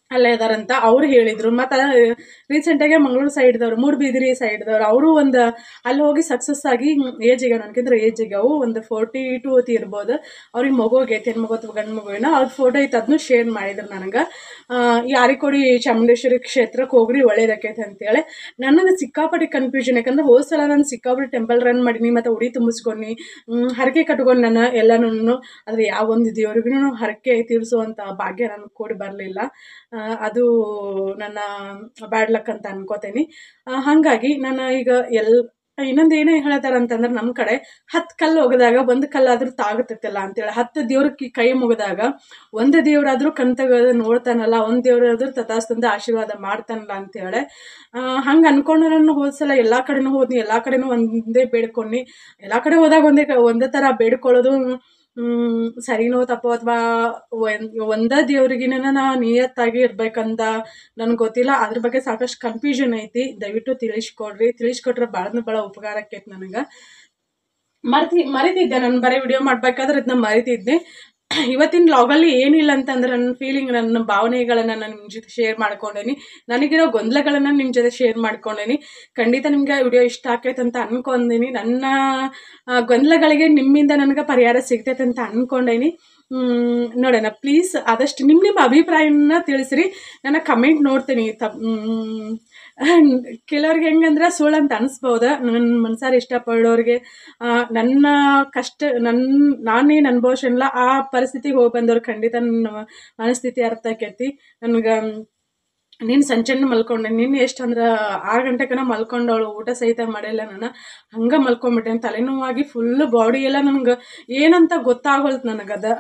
ಅಲ್ಲೇ ಇದಾರಂತ ಅವ್ರು ಹೇಳಿದ್ರು ಮತ್ತು ರೀಸೆಂಟಾಗಿ ಮಂಗಳೂರು ಸೈಡ್ದವ್ರು ಮೂಡುಬಿದಿರಿ ಸೈಡ್ದವ್ರು ಅವರು ಒಂದು ಅಲ್ಲಿ ಹೋಗಿ ಸಕ್ಸಸ್ ಆಗಿ ಏಜಿಗೆ ನನಗಿಂದ್ರೆ ಏಜಿಗೆ ಅವು ಒಂದು ಫೋರ್ಟಿ ಟು ಅತಿ ಇರ್ಬೋದು ಅವ್ರಿಗೆ ಮಗು ಆಗೈತೆ ಹೆಣ್ಣು ಮಗು ಅಥವಾ ಗಂಡು ಮಗು ಏನೋ ಅವ್ರ ಫೋಟೋ ಐತೆ ಅದನ್ನು ಶೇರ್ ಮಾಡಿದ್ರು ನನಗೆ ಈ ಆರಿಕೋಡಿ ಚಾಮುಂಡೇಶ್ವರಿ ಕ್ಷೇತ್ರಕ್ಕೆ ಹೋಗ್ರಿ ಒಳ್ಳೇದಾಕೈತೆ ಅಂತೇಳಿ ನನಗೆ ಸಿಕ್ಕಾಪಟ್ಟೆ ಕನ್ಫ್ಯೂಷನ್ ಯಾಕಂದ್ರೆ ಹೋದ ಸಲ ನಾನು ಸಿಕ್ಕಾಪಟ್ಟೆ ಟೆಂಪಲ್ ರನ್ ಮಾಡೀನಿ ಮತ್ತು ಉಡಿ ತುಂಬಿಸ್ಕೊಂಡು ಹರಕೆ ಕಟ್ಕೊಂಡು ನಾನು ಎಲ್ಲನೂ ಆದರೆ ಯಾವ ಒಂದು ದೇವ್ರಿಗೂ ಹರಕೆ ತೀರಿಸುವಂಥ ಭಾಗ್ಯ ನನಗೆ ಕೂಡಿ ಬರಲಿಲ್ಲ ಅದು ನನ್ನ ಬ್ಯಾಡ್ ಲಕ್ ಅಂತ ಅನ್ಕೋತೀನಿ ಆ, ಹಾಗಾಗಿ ನಾನು ಈಗ ಎಲ್ ಇನ್ನೊಂದು ಏನೇ ಹೇಳ್ತಾರ ಅಂತಂದ್ರೆ ನಮ್ಮ ಕಡೆ ಹತ್ತು ಕಲ್ಲು ಹೋಗದಾಗ ಒಂದು ಕಲ್ಲಾದ್ರೂ ತಾಗುತ್ತಲ್ಲ ಅಂತೇಳಿ ಹತ್ತು ದೇವ್ರಿಗೆ ಕೈ ಮುಗಿದಾಗ ಒಂದು ದೇವ್ರಾದ್ರೂ ಕಣ್ ತೆಗೆದು ನೋಡ್ತಾನಲ್ಲ ಒಂದು ದೇವ್ರಾದ್ರೂ ತಥಾಸ್ತಂದು ಆಶೀರ್ವಾದ ಮಾಡ್ತಾನಲ್ಲ ಅಂತೇಳಿ ಹಂಗೆ ಅನ್ಕೊಂಡು ನಾನು ಹೋದ್ಸಲ ಎಲ್ಲ ಕಡೆನೂ ಹೋದ್ನಿ ಎಲ್ಲ ಕಡೆನೂ ಒಂದೇ ಬೇಡ್ಕೊಂಡು ಎಲ್ಲ ಕಡೆ ಹೋದಾಗ ಒಂದೇ ಕ- ಒಂದೇ ಥರ ಬೇಡ್ಕೊಳ್ಳೋದು ಮ್, ಸರಿನೋ ತಪ್ಪೋ ಅಥವಾ ಒಂದೇ ದೇವ್ರಿಗಿನ ನಾ ನಿಯತ್ತಾಗಿ ಇರ್ಬೇಕಂತ ನನಗೆ ಗೊತ್ತಿಲ್ಲ ಅದ್ರ ಬಗ್ಗೆ ಸಾಕಷ್ಟು ಕನ್ಫ್ಯೂಷನ್ ಐತಿ ದಯವಿಟ್ಟು ತಿಳಿಸ್ಕೊಡ್ರಿ ತಿಳಿಸ್ಕೊಟ್ರೆ ಭಾಳ ಭಾಳ ಉಪಕಾರ ಆಕೈತಿ ನನಗೆ ಮರ್ತಿ ಮರಿತಿದ್ದೆ ನಾನು ಬರೀ ವಿಡಿಯೋ ಮಾಡ್ಬೇಕಾದ್ರೆ ಇದನ್ನ ಮರಿತಿದ್ದೆ ಇವತ್ತಿನ ಲಾಗಲ್ಲಿ ಏನಿಲ್ಲ ಅಂತಂದ್ರೆ ನನ್ನ ಫೀಲಿಂಗ್ ನನ್ನ ಭಾವನೆಗಳನ್ನು ನಾನು ನಿಮ್ಮ ಜೊತೆ ಶೇರ್ ಮಾಡ್ಕೊಂಡೇನಿ ನನಗಿರೋ ಗೊಂದಲಗಳನ್ನು ನಿಮ್ಮ ಜೊತೆ ಶೇರ್ ಮಾಡ್ಕೊಂಡೇನಿ ಖಂಡಿತ ನಿಮಗೆ ವಿಡಿಯೋ ಇಷ್ಟ ಆಕೈತೆ ಅಂತ ಅನ್ಕೊಂಡೀನಿ ನನ್ನ ಆ, ಗೊಂದಲಗಳಿಗೆ ನಿಮ್ಮಿಂದ ನನಗೆ ಪರಿಹಾರ ಸಿಗ್ತೈತೆ ಅಂತ ಅನ್ಕೊಂಡೇನಿ ಮ್, ನೋಡೋಣ ಪ್ಲೀಸ್ ಆದಷ್ಟು ನಿಮ್ಮ ನಿಮ್ಮ ಅಭಿಪ್ರಾಯನ ತಿಳಿಸ್ರಿ ನಾನು ಕಮೆಂಟ್ ನೋಡ್ತೀನಿ ತಪ್ ಮ್, ಕೆಲವ್ರಿಗೆ ಹೆಂಗಂದ್ರೆ ಸುಳ್ಳು ಅಂತ ಅನಿಸ್ಬೋದು ನನ್ನ ಮನ್ಸಾರ ಇಷ್ಟಪಡೋರಿಗೆ ಆ, ನನ್ನ ಕಷ್ಟ ನನ್ನ ನಾನೇನು ಅನುಭವಿಸಿಲ್ಲ ಆ ಪರಿಸ್ಥಿತಿಗೆ ಹೋಗಿ ಬಂದವ್ರು ಖಂಡಿತ ನನ್ನ ಮನಸ್ಥಿತಿ ಅರ್ಥ ಆಕೈತಿ ನನಗೆ ನೀನು ಸಂಚೆನ ಮಲ್ಕೊಂಡೆ ನಿನ್ನ ಎಷ್ಟು ಅಂದ್ರೆ ಆರು ಗಂಟೆಗನ ಮಲ್ಕೊಂಡವಳು ಊಟ ಸಹಿತ ಮಾಡಿಲ್ಲ ನಾನು ಹಂಗೆ ಮಲ್ಕೊಂಬಿಟ್ಟೆ ತಲೆನೋವಾಗಿ ಫುಲ್ ಬಾಡಿ ಎಲ್ಲ ನನಗೆ ಏನಂತ ಗೊತ್ತಾಗೋಲ್ತು ನನಗೆ ಅದ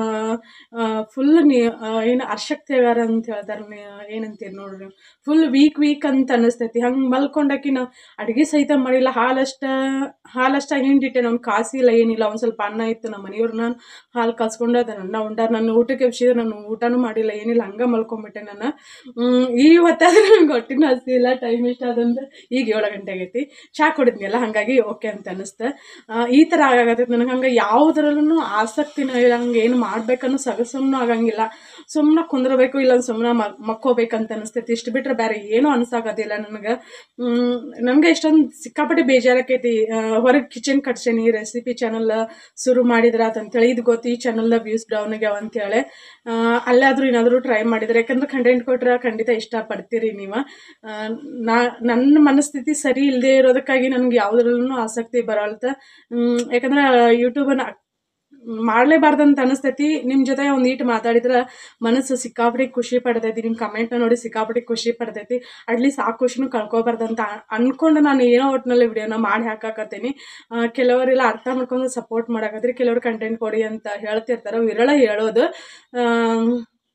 ಫುಲ್ ನೀ ಏನು ಅಶಕ್ತಿ ಆಗ್ಯಾರ ಅಂತ ಹೇಳ್ತಾರೆ ನೀ ಏನಂತೀರಿ ನೋಡ್ರಿ ಫುಲ್ ವೀಕ್ ವೀಕ್ ಅಂತ ಅನ್ನಿಸ್ತೈತಿ ಹಂಗೆ ಮಲ್ಕೊಂಡಾಕಿ ನಾವು ಅಡುಗೆ ಸಹಿತ ಮಾಡಿಲ್ಲ ಹಾಲಷ್ಟ ಹಾಲಷ್ಟ ಹಿಂಡಿಟ್ಟೆ ನಮ್ಮ ಕಾಸಿಲ್ಲ ಏನಿಲ್ಲ ಒಂದು ಸ್ವಲ್ಪ ಅನ್ನ ಇತ್ತು ನಮ್ಮ ಮನೆಯವ್ರು ನಾನು ಹಾಲು ಕಾಸ್ಕೊಂಡು ಅದನ್ನ ಅನ್ನ ಉಂಡಾರ ನನ್ನ ಊಟಕ್ಕೆ ಎಬ್ಸಿದ್ರೆ ನಾನು ಊಟನೂ ಮಾಡಿಲ್ಲ ಏನಿಲ್ಲ ಹಂಗೆ ಮಲ್ಕೊಂಬಿಟ್ಟೆ ನಾನು ಹ್ಮ್, ಈ ಹೊತ್ತಾದ್ರೆ ನಂಗೆ ಹೊಟ್ಟಿನ ಹಸಿಲ್ಲ ಟೈಮ್ ಇಷ್ಟ ಅದಂದ್ರೆ ಈಗ ಏಳು ಗಂಟೆ ಆಗೈತಿ ಚಾ ಕುಡಿದ್ನಲ್ಲ ಹಾಗಾಗಿ ಓಕೆ ಅಂತ ಅನ್ನಿಸ್ತು ಆ, ಈ ಥರ ಆಗತ್ತೈತೆ ನನಗೆ ಹಂಗೆ ಯಾವುದ್ರಲ್ಲೂ ಆಸಕ್ತಿನೂ ಇಲ್ಲ ಹಂಗೆ ಏನು ಮಾಡ್ಬೇಕನ್ನೋ ಸಗಸನ್ನು ಆಗಂಗಿಲ್ಲ ಸುಮ್ಮನೆ ಕುಂದ್ರಬೇಕು ಇಲ್ಲ ಸುಮ್ಮನೆ ಮಕ್ಕೋಬೇಕಂತ ಅನಿಸ್ತೈತಿ ಇಷ್ಟು ಬಿಟ್ರೆ ಬೇರೆ ಏನೂ ಅನ್ಸಾಗೋದಿಲ್ಲ ನನಗೆ ನನಗೆ ಇಷ್ಟೊಂದು ಸಿಕ್ಕಾಪಟ್ಟೆ ಬೇಜಾರಾಕೈತಿ ಹೊರಗೆ ಕಿಚನ್ ಕಟ್ಸೇನಿ ರೆಸಿಪಿ ಚಾನಲ್ ಶುರು ಮಾಡಿದ್ರ ಅಂತೇಳಿ ಇದು ಗೊತ್ತು ಈ ಚಾನಲ್ದ ವ್ಯೂಸ್ ಡೌನ್ ಆಗ್ಯಾವ ಅಂತೇಳಿ ಆ, ಅಲ್ಲಾದ್ರೂ ಏನಾದರೂ ಟ್ರೈ ಮಾಡಿದ್ರೆ ಯಾಕಂದ್ರೆ ಕಂಟೆಂಟ್ ಕೊಟ್ರೆ ಖಂಡಿತ ಇಷ್ಟಪಡ್ತೀರಿ ನೀವು ಆ, ನಾ ನನ್ನ ಮನಸ್ಥಿತಿ ಸರಿ ಇಲ್ಲದೆ ಇರೋದಕ್ಕಾಗಿ ನನಗೆ ಯಾವುದ್ರಲ್ಲೂ ಆಸಕ್ತಿ ಬರಲ್ತ ಹ್ಮ್, ಯಾಕಂದ್ರೆ ಯೂಟ್ಯೂಬನ್ನು ಮಾಡಲೇಬಾರ್ದಂತ ಅನಿಸ್ತೈತಿ ನಿಮ್ಮ ಜೊತೆ ಒಂದು ಈಟ್ ಮಾತಾಡಿದ್ರೆ ಮನಸ್ಸು ಸಿಕ್ಕಾಪಟ್ಟೆ ಖುಷಿ ಪಡ್ತೈತಿ ನಿಮ್ಮ ಕಮೆಂಟ್ನ ನೋಡಿ ಸಿಕ್ಕಾಪಟ್ಟೆ ಖುಷಿ ಪಡ್ತೈತಿ ಅಟ್ಲೀಸ್ಟ್ ಆ ಖುಷಿನೂ ಕಳ್ಕೊಬಾರ್ದಂತ ಅನ್ಕೊಂಡು ನಾನು ಏನೋ ಒಟ್ಟಿನಲ್ಲಿ ವಿಡಿಯೋನ ಮಾಡಿ ಹಾಕಾಕತ್ತೀನಿ ಆ, ಕೆಲವರೆಲ್ಲ ಅರ್ಥ ಮಾಡ್ಕೊಂಡು ಸಪೋರ್ಟ್ ಮಾಡಾಕತ್ರಿ ಕೆಲವರು ಕಂಟೆಂಟ್ ಕೊಡಿ ಅಂತ ಹೇಳ್ತಿರ್ತಾರೆ ವಿರಳ ಹೇಳೋದು ಆಮ್,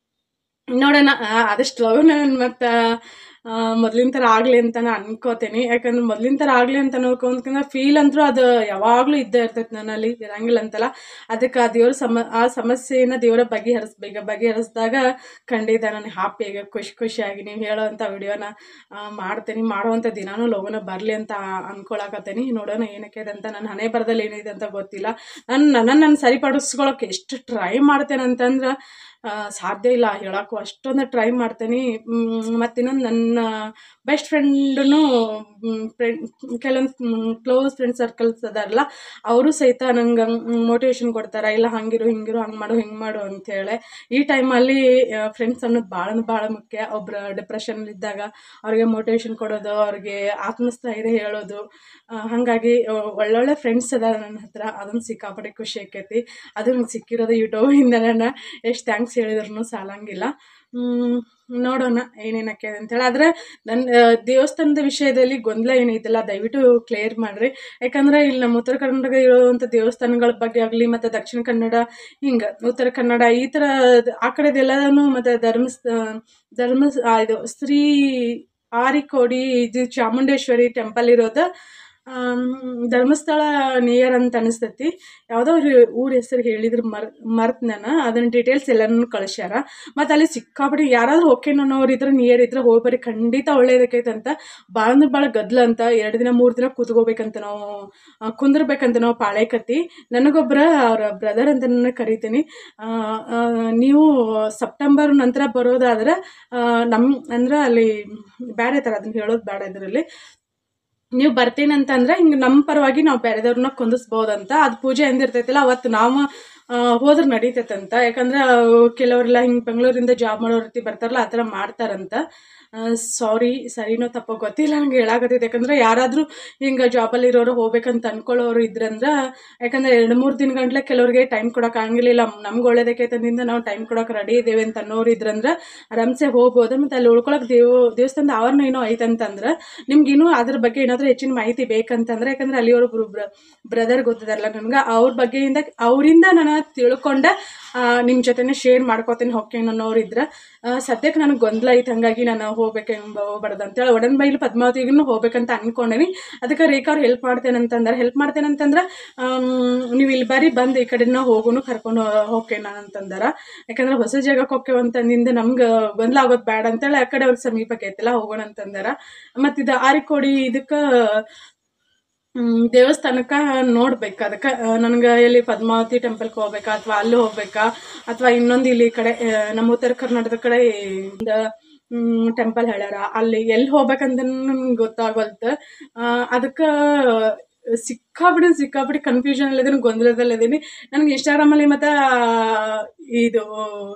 ನೋಡೋಣ ಆ, ಆದಷ್ಟು ಲವ್ ನಾನು ಮತ್ತು ಮೊದಲಿನ ಥರ ಆಗಲಿ ಅಂತ ನಾನು ಅನ್ಕೋತೀನಿ ಯಾಕಂದ್ರೆ ಮೊದಲಿನ ಥರ ಆಗಲಿ ಅಂತ ಅನ್ಕೊಂಡ್ಕಂದ್ರೆ ಫೀಲ್ ಅಂತೂ ಅದು ಯಾವಾಗಲೂ ಇದ್ದೇ ಇರ್ತೈತೆ ನನ್ನಲ್ಲಿ ಇರಂಗಿಲ್ಲ ಅಂತಲ್ಲ ಅದಕ್ಕೆ ಆ ದೇವ್ರ ಸಮ ಆ ಸಮಸ್ಯೆನ ದೇವರ ಬಗೆಹರಿಸ್ಬೇಕು ಬಗೆಹರಿಸಿದಾಗ ಖಂಡಿತ ನಾನು ಹ್ಯಾಪಿಯಾಗಿ ಖುಷಿ ಖುಷಿಯಾಗಿ ನೀವು ಹೇಳೋವಂಥ ವಿಡಿಯೋನ ಮಾಡ್ತೀನಿ ಮಾಡುವಂಥ ದಿನಾನೂ ಲೋಗನ ಬರಲಿ ಅಂತ ಅನ್ಕೊಳಕತ್ತೀನಿ ನೋಡೋಣ ಏನಕ್ಕೆ ಅಂತ ನನ್ನ ಹಣೆ ಬರದಲ್ಲಿ ಏನಿದೆ ಅಂತ ಗೊತ್ತಿಲ್ಲ ನಾನು ನನ್ನನ್ನು ನಾನು ಸರಿಪಡಿಸ್ಕೊಳಕ್ಕೆ ಎಷ್ಟು ಟ್ರೈ ಮಾಡ್ತೇನೆ ಅಂತಂದ್ರೆ ಆ, ಸಾಧ್ಯ ಇಲ್ಲ ಹೇಳೋಕ್ಕೂ ಅಷ್ಟೊಂದು ಟ್ರೈ ಮಾಡ್ತೀನಿ ಮತ್ತು ಇನ್ನೊಂದು ನನ್ನ ಬೆಸ್ಟ್ ಫ್ರೆಂಡೂ ಫ್ರೆಂಡ್ ಕೆಲವೊಂದು ಕ್ಲೋಸ್ ಫ್ರೆಂಡ್ ಸರ್ಕಲ್ಸ್ ಅದಾರಲ್ಲ ಅವರು ಸಹಿತ ನಂಗೆ ಮೋಟಿವೇಶನ್ ಕೊಡ್ತಾರೆ ಇಲ್ಲ ಹಂಗಿರು ಹಿಂಗಿರು ಹಂಗೆ ಮಾಡು ಹಿಂಗೆ ಮಾಡು ಅಂತೇಳಿ ಈ ಟೈಮಲ್ಲಿ ಫ್ರೆಂಡ್ಸ್ ಅನ್ನೋದು ಭಾಳ ಭಾಳ ಮುಖ್ಯ ಒಬ್ಬರು ಡಿಪ್ರೆಷನ್ನಲ್ಲಿದ್ದಾಗ ಅವ್ರಿಗೆ ಮೋಟಿವೇಶನ್ ಕೊಡೋದು ಅವ್ರಿಗೆ ಆತ್ಮಸ್ಥೈರ್ಯ ಹೇಳೋದು ಆ, ಹಾಗಾಗಿ ಆ, ಒಳ್ಳೊಳ್ಳೆ ಫ್ರೆಂಡ್ಸ್ ಅದಾರ ನನ್ನ ಹತ್ರ ಅದೊಂದು ಸಿಕ್ಕಾಪಟ್ಟೆ ಖುಷಿ ಆಕೈತಿ ಅದು ನಂಗೆ ಸಿಕ್ಕಿರೋದು ಯೂಟ್ಯೂಬಿಂದ ನಾನು ಎಷ್ಟು ಥ್ಯಾಂಕ್ಸ್ ಹೇಳಿದ್ರು ಸಾಲಂಗಿಲ್ಲ ಹ್ಮ್, ನೋಡೋಣ ಏನೇನಕ್ಕೆ ಅಂತೇಳಿ ಆದರೆ ನನ್ನ ಆ, ದೇವಸ್ಥಾನದ ವಿಷಯದಲ್ಲಿ ಗೊಂದಲ ಏನೈತಲ್ಲ ದಯವಿಟ್ಟು ಕ್ಲಿಯರ್ ಮಾಡಿರಿ ಯಾಕಂದರೆ ಇಲ್ಲಿ ನಮ್ಮ ಉತ್ತರ ಕರ್ನಾಟಕ ಇರುವಂಥ ದೇವಸ್ಥಾನಗಳ ಬಗ್ಗೆ ಆಗಲಿ ಮತ್ತು ದಕ್ಷಿಣ ಕನ್ನಡ ಹಿಂಗೆ ಉತ್ತರ ಕನ್ನಡ ಈ ಥರ ಆ ಕಡೆದೆಲ್ಲನೂ ಮತ್ತು ಧರ್ಮಸ್ ಧರ್ಮ ಆ, ಇದು ಶ್ರೀ ಆರಿಕೋಡಿ ಇದು ಚಾಮುಂಡೇಶ್ವರಿ ಟೆಂಪಲ್ ಇರೋದು ಆಮ್, ಧರ್ಮಸ್ಥಳ ನಿಯರ್ ಅಂತ ಅನಿಸ್ತೈತಿ ಯಾವುದೋ ಅವ್ರ ಊರ ಹೆಸರು ಹೇಳಿದ್ರು ಮರ್ ಮರ್ತ್ ನಾನು ಅದನ್ನ ಡೀಟೇಲ್ಸ್ ಎಲ್ಲನೂ ಕಳಿಸ್ಯಾರ ಮತ್ತು ಅಲ್ಲಿ ಸಿಕ್ಕಾಪಟ್ಟೆ ಯಾರಾದ್ರೂ ಓಕೆ ಅನ್ನೋರು ಇದ್ರೆ ನಿಯರ್ ಇದ್ರೆ ಹೋಗಿ ಬರ್ರಿ ಖಂಡಿತ ಒಳ್ಳೇದಕ್ಕೈತೆ ಅಂತ ಭಾಳ ಅಂದ್ರೆ ಭಾಳ ಗದ್ಲ ಅಂತ ಎರಡು ದಿನ ಮೂರು ದಿನ ಕೂತ್ಕೋಬೇಕಂತ ನಾವು ಆ, ಕುಂದಿರ್ಬೇಕಂತ ನಾವು ಪಾಳೆ ಕತ್ತಿ ನನಗೊಬ್ಬರ ಅವ್ರ ಬ್ರದರ್ ಅಂತ ನನ್ನ ಕರಿತೀನಿ ಆ, ಆ, ನೀವು ಸೆಪ್ಟೆಂಬರ್ ನಂತರ ಬರೋದಾದ್ರೆ ಆ, ನಮ್ಮ ಅಂದ್ರೆ ಅಲ್ಲಿ ಬೇರೆ ಥರ ಅದನ್ನ ಹೇಳೋದು ಬೇಡ ಇದರಲ್ಲಿ ನೀವು ಬರ್ತೀನಿ ಅಂತಂದ್ರೆ ಹಿಂಗೆ ನಮ್ಮ ಪರವಾಗಿ ನಾವು ಬೇರೆದವ್ರನ್ನ ಕುಂದಿಸ್ಬೋದಂತ ಅದು ಪೂಜೆ ಎಂದಿರ್ತೈತಿಲ್ಲ ಅವತ್ತು ನಾವು ಆ, ಹೋದ್ರೆ ನಡೀತೈತಂತ ಯಾಕಂದ್ರೆ ಕೆಲವರೆಲ್ಲ ಹಿಂಗೆ ಬೆಂಗಳೂರಿಂದ ಜಾಬ್ ಮಾಡೋ ರೀತಿ ಬರ್ತಾರಲ್ಲ ಆ ಥರ ಮಾಡ್ತಾರಂತ ಸಾರಿ ಸರಿನೋ ತಪ್ಪೋ ಗೊತ್ತಿಲ್ಲ ನಂಗೆ ಹೇಳಾಕತ್ತೈತೆ ಯಾಕಂದ್ರೆ ಯಾರಾದರೂ ಹಿಂಗೆ ಜಾಬಲ್ಲಿ ಇರೋರು ಹೋಗ್ಬೇಕಂತ ಅನ್ಕೊಳ್ಳೋರು ಇದ್ರಂದ್ರೆ ಯಾಕಂದ್ರೆ ಎರಡು ಮೂರು ದಿನ ಗಂಟ್ಲೆ ಕೆಲವ್ರಿಗೆ ಟೈಮ್ ಕೊಡೋಕೆ ಆಗಂಗಿಲ್ಲ ನಮ್ಗೆ ಒಳ್ಳೇದಕ್ಕೈತಂದಿಂದ ನಾವು ಟೈಮ್ ಕೊಡೋಕೆ ರೆಡಿ ಇದ್ದೇವೆ ಅಂತ ಅನ್ನೋರು ಇದ್ರಂದ್ರೆ ಆರಾಮ್ಸೆ ಹೋಗ್ಬೋದು ಮತ್ತು ಅಲ್ಲಿ ಉಳ್ಕೊಳಕ್ಕೆ ದೇವ ದೇವಸ್ಥಾನದ ಆವರಣ ಏನೋ ಐತಂತಂದ್ರೆ ನಿಮ್ಗೆ ಇನ್ನೂ ಅದ್ರ ಬಗ್ಗೆ ಏನಾದರೂ ಹೆಚ್ಚಿನ ಮಾಹಿತಿ ಬೇಕಂತಂದ್ರೆ ಯಾಕಂದ್ರೆ ಅಲ್ಲಿ ಒಬ್ರು ಬ್ರದರ್ ಗೊತ್ತಿದಾರಲ್ಲ ನನಗೆ ಅವ್ರ ಬಗ್ಗೆಯಿಂದ ಅವರಿಂದ ನಾನು ತಿಳ್ಕೊಂಡೆ ನಿಮ್ಮ ಜೊತೆನೇ ಶೇರ್ ಮಾಡ್ಕೋತೀನಿ ಹೋಗ್ತೀನಿ ಅನ್ನೋರು ಇದ್ರೆ ಆ, ಸದ್ಯಕ್ಕೆ ನನಗೆ ಗೊಂದಲ ಐತೆ ಹಾಗಾಗಿ ನಾನು ಹೋಗ್ಬೇಕು ಹೋಗ್ಬಾರ್ದು ಅಂತೇಳಿ ಒಡನ್ ಬೈಲು ಪದ್ಮಾವತಿಗೂ ಹೋಗ್ಬೇಕಂತ ಅನ್ಕೊಂಡೇನಿ ಅದಕ್ಕೆ ರೇಖಾ ಅವ್ರು ಹೆಲ್ಪ್ ಮಾಡ್ತೇನೆ ಅಂತಂದ್ರೆ ಹೆಲ್ಪ್ ಮಾಡ್ತೇನೆ ಅಂತಂದ್ರೆ ಆಮ್, ನೀವು ಇಲ್ಲಿ ಬಾರಿ ಬಂದು ಈ ಕಡೆನ ಹೋಗೋನು ಕರ್ಕೊಂಡು ಹೋಗ್ತೇನೆ ನಾನು ಅಂತಂದಾರ ಯಾಕಂದ್ರೆ ಹೊಸ ಜಾಗಕ್ಕೆ ಹೋಗ್ತೇವೆ ಅಂತಂದಿಂದ ನಮ್ಗೆ ಗೊಂದಲ ಆಗೋದು ಬೇಡ ಅಂತೇಳಿ ಆ ಕಡೆ ಅವ್ರಿಗೆ ಸಮೀಪಕ್ಕೆ ಐತಲ್ಲ ಹೋಗೋಣ ಅಂತಂದಾರ ಮತ್ತು ಇದು ಆರಿಕೋಡಿ ಇದಕ್ಕೆ ಹ್ಮ್, ದೇವಸ್ಥಾನಕ್ಕೆ ನೋಡ್ಬೇಕು ಅದಕ್ಕೆ ನನಗೆ ಎಲ್ಲಿ ಪದ್ಮಾವತಿ ಟೆಂಪಲ್ಗೆ ಹೋಗ್ಬೇಕಾ ಅಥವಾ ಅಲ್ಲಿ ಹೋಗ್ಬೇಕಾ ಅಥವಾ ಇನ್ನೊಂದು ಇಲ್ಲಿ ಈ ಕಡೆ ಆ, ನಮ್ಮ ಉತ್ತರ ಕರ್ನಾಟಕದ ಕಡೆ ಟೆಂಪಲ್ ಹೇಳ್ಯಾರ ಅಲ್ಲಿ ಎಲ್ಲಿ ಹೋಗ್ಬೇಕಂತ ನನ್ಗೆ ಗೊತ್ತಾಗಲ್ತು ಅದಕ್ಕೆ ಸಿಕ್ಕಾಬಿಡಿ ಸಿಕ್ಕಾಬಿಡಿ ಕನ್ಫ್ಯೂಷನ್ ಅಲ್ಲಿದ್ದೀನಿ ಗೊಂದಲದಲ್ಲಿದ್ದೀನಿ ನನಗೆ ಇನ್ಸ್ಟಾಗ್ರಾಮಲ್ಲಿ ಮತ್ತು ಇದು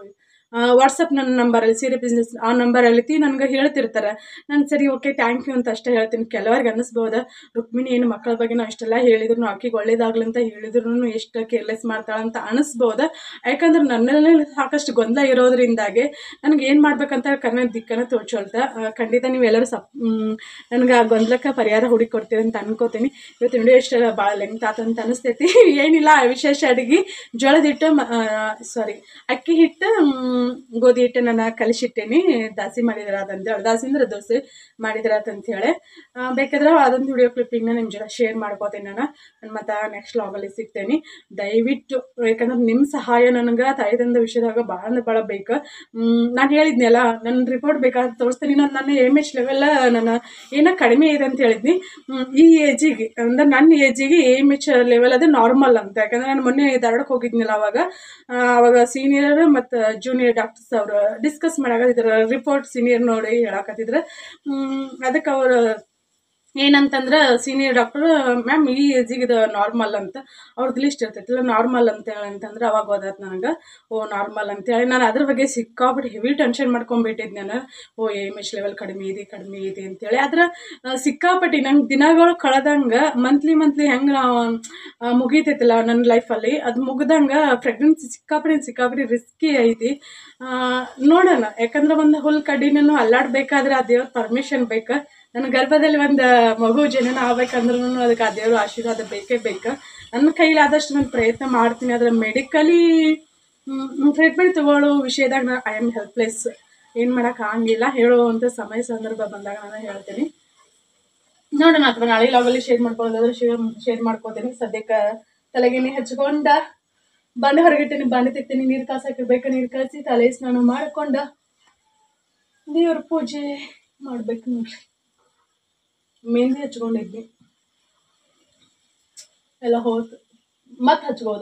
ವಾಟ್ಸಪ್ ನನ್ನ ನಂಬರಲ್ಲಿ ಸೀರೆ ಬಿಸ್ನೆಸ್ ಆ ನಂಬರಲ್ಲಿ ನನಗೆ ಹೇಳ್ತಿರ್ತಾರೆ ನಾನು ಸರಿ ಓಕೆ ಥ್ಯಾಂಕ್ ಯು ಅಂತ ಅಷ್ಟೇ ಹೇಳ್ತೀನಿ ಕೆಲವರಿಗೆ ಅನ್ನಿಸ್ಬೋದ ರುಕ್ಮಿಣಿ ಏನು ಮಕ್ಕಳ ಬಗ್ಗೆ ನಾವು ಇಷ್ಟೆಲ್ಲ ಹೇಳಿದ್ರು ಆಕೆಗೆ ಒಳ್ಳೇದಾಗ್ಲಿ ಅಂತ ಹೇಳಿದ್ರು ಎಷ್ಟು ಕೇರ್ಲೆಸ್ ಮಾಡ್ತಾಳೆ ಅಂತ ಅನಿಸ್ಬೋದ ಯಾಕಂದ್ರೆ ನನ್ನಲ್ಲೇ ಸಾಕಷ್ಟು ಗೊಂದಲ ಇರೋದ್ರಿಂದಾಗೆ ನನಗೆ ಏನು ಮಾಡ್ಬೇಕಂತ ಕರ್ನ ದಿಕ್ಕನ್ನು ತೋಚೋಲ್ತ ಆ, ಖಂಡಿತ ನೀವೆಲ್ಲರೂ ಸಪ್ ನನಗೆ ಆ ಗೊಂದಲಕ್ಕೆ ಪರಿಹಾರ ಹುಡುಕೊಡ್ತೀರಿ ಅಂತ ಅನ್ಕೋತೀನಿ ಇವತ್ತು ವಿಡಿಯೋ ಇಷ್ಟ ಭಾಳ ಲೆಂತ್ ಆತಂತ ಅನಿಸ್ತೈತಿ ಏನಿಲ್ಲ ವಿಶೇಷ ಅಡುಗೆ ಜೋಳದ ಹಿಟ್ಟು ಸಾರಿ ಅಕ್ಕಿ ಹಿಟ್ಟು ಮ್, ಗೋಧಿ ಹಿಟ್ಟು ನಾನು ಕಲಿಸಿಟ್ಟೇನಿ ದಾಸಿ ಮಾಡಿದ್ರಾದಂತೇಳಿ ದಾಸಿ ಅಂದ್ರೆ ದೋಸೆ ಮಾಡಿದ್ರಾತಂತೇಳಿ ಬೇಕಾದ್ರೆ ಅದೊಂದು ವಿಡಿಯೋ ಕ್ಲಿಪ್ಪಿಂಗ್ನ ನಿಮ್ಮ ಜೊತೆ ಶೇರ್ ಮಾಡ್ಕೋತೀನಿ ನಾನು ನಾನು ಮತ್ತೆ ನೆಕ್ಸ್ಟ್ ಲಾಗಲ್ಲಿ ಸಿಗ್ತೇನೆ ದಯವಿಟ್ಟು ಯಾಕಂದ್ರೆ ನಿಮ್ಮ ಸಹಾಯ ನನಗೆ ತಾಯಿದಂದ ವಿಷಯದಾಗ ಭಾಳ ಅಂದ್ರೆ ಭಾಳ ಬೇಕು ನಾನು ಹೇಳಿದ್ನಲ್ಲ ನನ್ನ ರಿಪೋರ್ಟ್ ಬೇಕಾದ್ರೆ ತೋರಿಸ್ತೀನಿ ನಾನು ನನ್ನ ಎಮ್ ಎಚ್ ಲೆವೆಲ್ ನನ್ನ ಏನೋ ಕಡಿಮೆ ಇದೆ ಅಂತ ಹೇಳಿದ್ನಿ ಹ್ಮ್, ಈ ಏಜಿಗೆ ಅಂದ್ರೆ ನನ್ನ ಏಜಿಗೆ ಎಮ್ ಎಚ್ ಲೆವೆಲ್ ಅದು ನಾರ್ಮಲ್ ಅಂತ ಯಾಕಂದ್ರೆ ನಾನು ಮೊನ್ನೆ ಧಾರವಾಡಕ್ಕೆ ಹೋಗಿದ್ನಲ್ಲ ಅವಾಗ ಆ, ಅವಾಗ ಸೀನಿಯರ್ ಮತ್ತು ಜೂನಿಯರ್ ಡಾಕ್ಟರ್ಸ್ ಅವರು ಡಿಸ್ಕಸ್ ಮಾಡಾಕತ್ತಿದ್ರು ರಿಪೋರ್ಟ್ ಸೀನಿಯರ್ ನೋಡಿ ಹೇಳಾಕತ್ತಿದ್ರು ಅದಕ್ಕೆ ಅವರು ಏನಂತಂದ್ರೆ ಸೀನಿಯರ್ ಡಾಕ್ಟರ್ ಮ್ಯಾಮ್ ಈ ಏಜಿಗೆ ಇದು ನಾರ್ಮಲ್ ಅಂತ ಅವ್ರದ್ದು ಲಿಸ್ಟ್ ಇರ್ತೈತಿಲ್ಲ ನಾರ್ಮಲ್ ಅಂತ ಹೇಳಿ ಅಂತಂದ್ರೆ ಅವಾಗ ಓದತ್ ನನಗೆ ಓ ನಾರ್ಮಲ್ ಅಂತೇಳಿ ನಾನು ಅದ್ರ ಬಗ್ಗೆ ಸಿಕ್ಕಾಬಿಟ್ಟು ಹೆವಿ ಟೆನ್ಷನ್ ಮಾಡ್ಕೊಂಡ್ಬಿಟ್ಟಿದ್ದು ನಾನು ಓ ಎಮ್ ಎಚ್ ಲೆವೆಲ್ ಕಡಿಮೆ ಇದೆ ಕಡಿಮೆ ಇದೆ ಅಂತೇಳಿ ಆದ್ರೆ ಆ, ಸಿಕ್ಕಾಪಟ್ಟಿ ನಂಗೆ ದಿನಗಳು ಕಳೆದಂಗೆ ಮಂತ್ಲಿ ಮಂತ್ಲಿ ಹೆಂಗೆ ನಾವು ಆ, ಮುಗೀತೈತಲ್ಲ ನನ್ನ ಲೈಫಲ್ಲಿ ಅದು ಮುಗ್ದಂಗೆ ಪ್ರೆಗ್ನೆನ್ಸಿ ಸಿಕ್ಕಾಪಟ್ಟಿ ಸಿಕ್ಕಾಪಟ್ಟಿ ರಿಸ್ಕಿ ಐತಿ ಆ, ನೋಡೋಣ ಯಾಕಂದ್ರೆ ಒಂದು ಹುಲ್ ಕಡ್ಡಿನೂ ಅಲ್ಲಾಡ್ಬೇಕಾದ್ರೆ ಆ ದೇವ್ರ ಪರ್ಮಿಷನ್ ಬೇಕು ನನ್ನ ಗರ್ಭದಲ್ಲಿ ಒಂದು ಮಗು ಜನನ ಆಗ್ಬೇಕಂದ್ರೂ ಅದಕ್ಕೆ ಆ ದೇವ್ರ ಆಶೀರ್ವಾದ ಬೇಕೇ ಬೇಕು ನನ್ನ ಕೈಲಾದಷ್ಟು ನಾನು ಪ್ರಯತ್ನ ಮಾಡ್ತೀನಿ ಆದರೆ ಮೆಡಿಕಲಿ ಟ್ರೀಟ್ಮೆಂಟ್ ತಗೊಳ್ಳೋ ವಿಷಯದಾಗ ನಾನು ಐ ಆಮ್ ಹೆಲ್ಪ್ಲೆಸ್ ಏನು ಮಾಡೋಕೆ ಆಗಂಗಿಲ್ಲ ಹೇಳುವಂಥ ಸಮಯ ಸಂದರ್ಭ ಬಂದಾಗ ನಾನು ಹೇಳ್ತೀನಿ ನೋಡೋಣ ಅಥವಾ ನಾಳೆ ಲಾಗಲ್ಲಿ ಶೇರ್ ಮಾಡ್ಕೊಳ್ಳೋದಾದ್ರೆ ಶೇರ್ ಶೇರ್ ಮಾಡ್ಕೋತೀನಿ ಸದ್ಯಕ್ಕೆ ತಲೆಗೆ ಹಚ್ಕೊಂಡ ಬಂಡೆ ಹೊರಗಿಟ್ಟಿನಿ ಬಂಡೆ ತೆಗ್ತೀನಿ ನೀರು ಕಾಸಾಕಿರ್ಬೇಕು ನೀರು ಕಾಸಿ ತಲೆ ಸ್ನಾನ ಮಾಡ್ಕೊಂಡ ದೇವ್ರ ಪೂಜೆ ಮಾಡ್ಬೇಕು ನೋಡ್ರಿ ಮೆಹಂದಿ ಹಚ್ಕೊಂಡಿದ್ವಿ ಎಲ್ಲ ಹೋತು ಮತ್ತೆ ಹಚ್ಬೋದು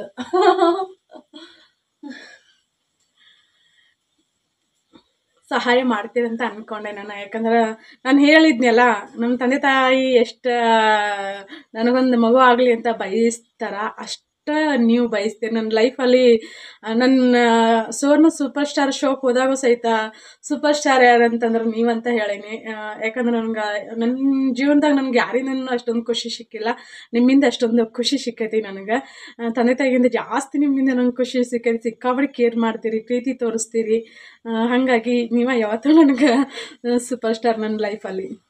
ಸಹಾಯ ಮಾಡ್ತೀರಂತ ಅನ್ಕೊಂಡೆ ನಾನು ಯಾಕಂದ್ರೆ ನಾನು ಹೇಳಿದ್ನಲ್ಲ ನಮ್ಮ ತಂದೆ ತಾಯಿ ಎಷ್ಟು ನನಗೊಂದು ಮಗು ಆಗಲಿ ಅಂತ ಬಯಸ್ತಾರ ಅಷ್ಟು ನೀವು ಬಯಸ್ತೀರಿ ನನ್ನ ಲೈಫಲ್ಲಿ ನನ್ನ ಸುವರ್ಣ ಸೂಪರ್ ಸ್ಟಾರ್ ಶೋಕ್ ಹೋದಾಗ ಸಹಿತ ಸೂಪರ್ ಸ್ಟಾರ್ ಯಾರಂತಂದ್ರೆ ನೀವಂತ ಹೇಳೀನಿ ಆ, ಯಾಕಂದ್ರೆ ನನಗೆ ನನ್ನ ಜೀವನದಾಗ ನನಗೆ ಯಾರಿಂದನೂ ಅಷ್ಟೊಂದು ಖುಷಿ ಸಿಕ್ಕಿಲ್ಲ ನಿಮ್ಮಿಂದ ಅಷ್ಟೊಂದು ಖುಷಿ ಸಿಕ್ಕೈತಿ ನನಗೆ ಆ, ತಂದೆ ತಾಯಿಗಿಂತ ಜಾಸ್ತಿ ನಿಮ್ಮಿಂದ ನಂಗೆ ಖುಷಿ ಸಿಕ್ಕೈತಿ ಸಿಕ್ಕಾಬಡಿ ಕೇರ್ ಮಾಡ್ತೀರಿ ಪ್ರೀತಿ ತೋರಿಸ್ತೀರಿ ಆ, ಹಾಗಾಗಿ ನೀವ ಯಾವತ್ತೂ ನನಗೆ ಸೂಪರ್ ಸ್ಟಾರ್ ನನ್ನ ಲೈಫಲ್ಲಿ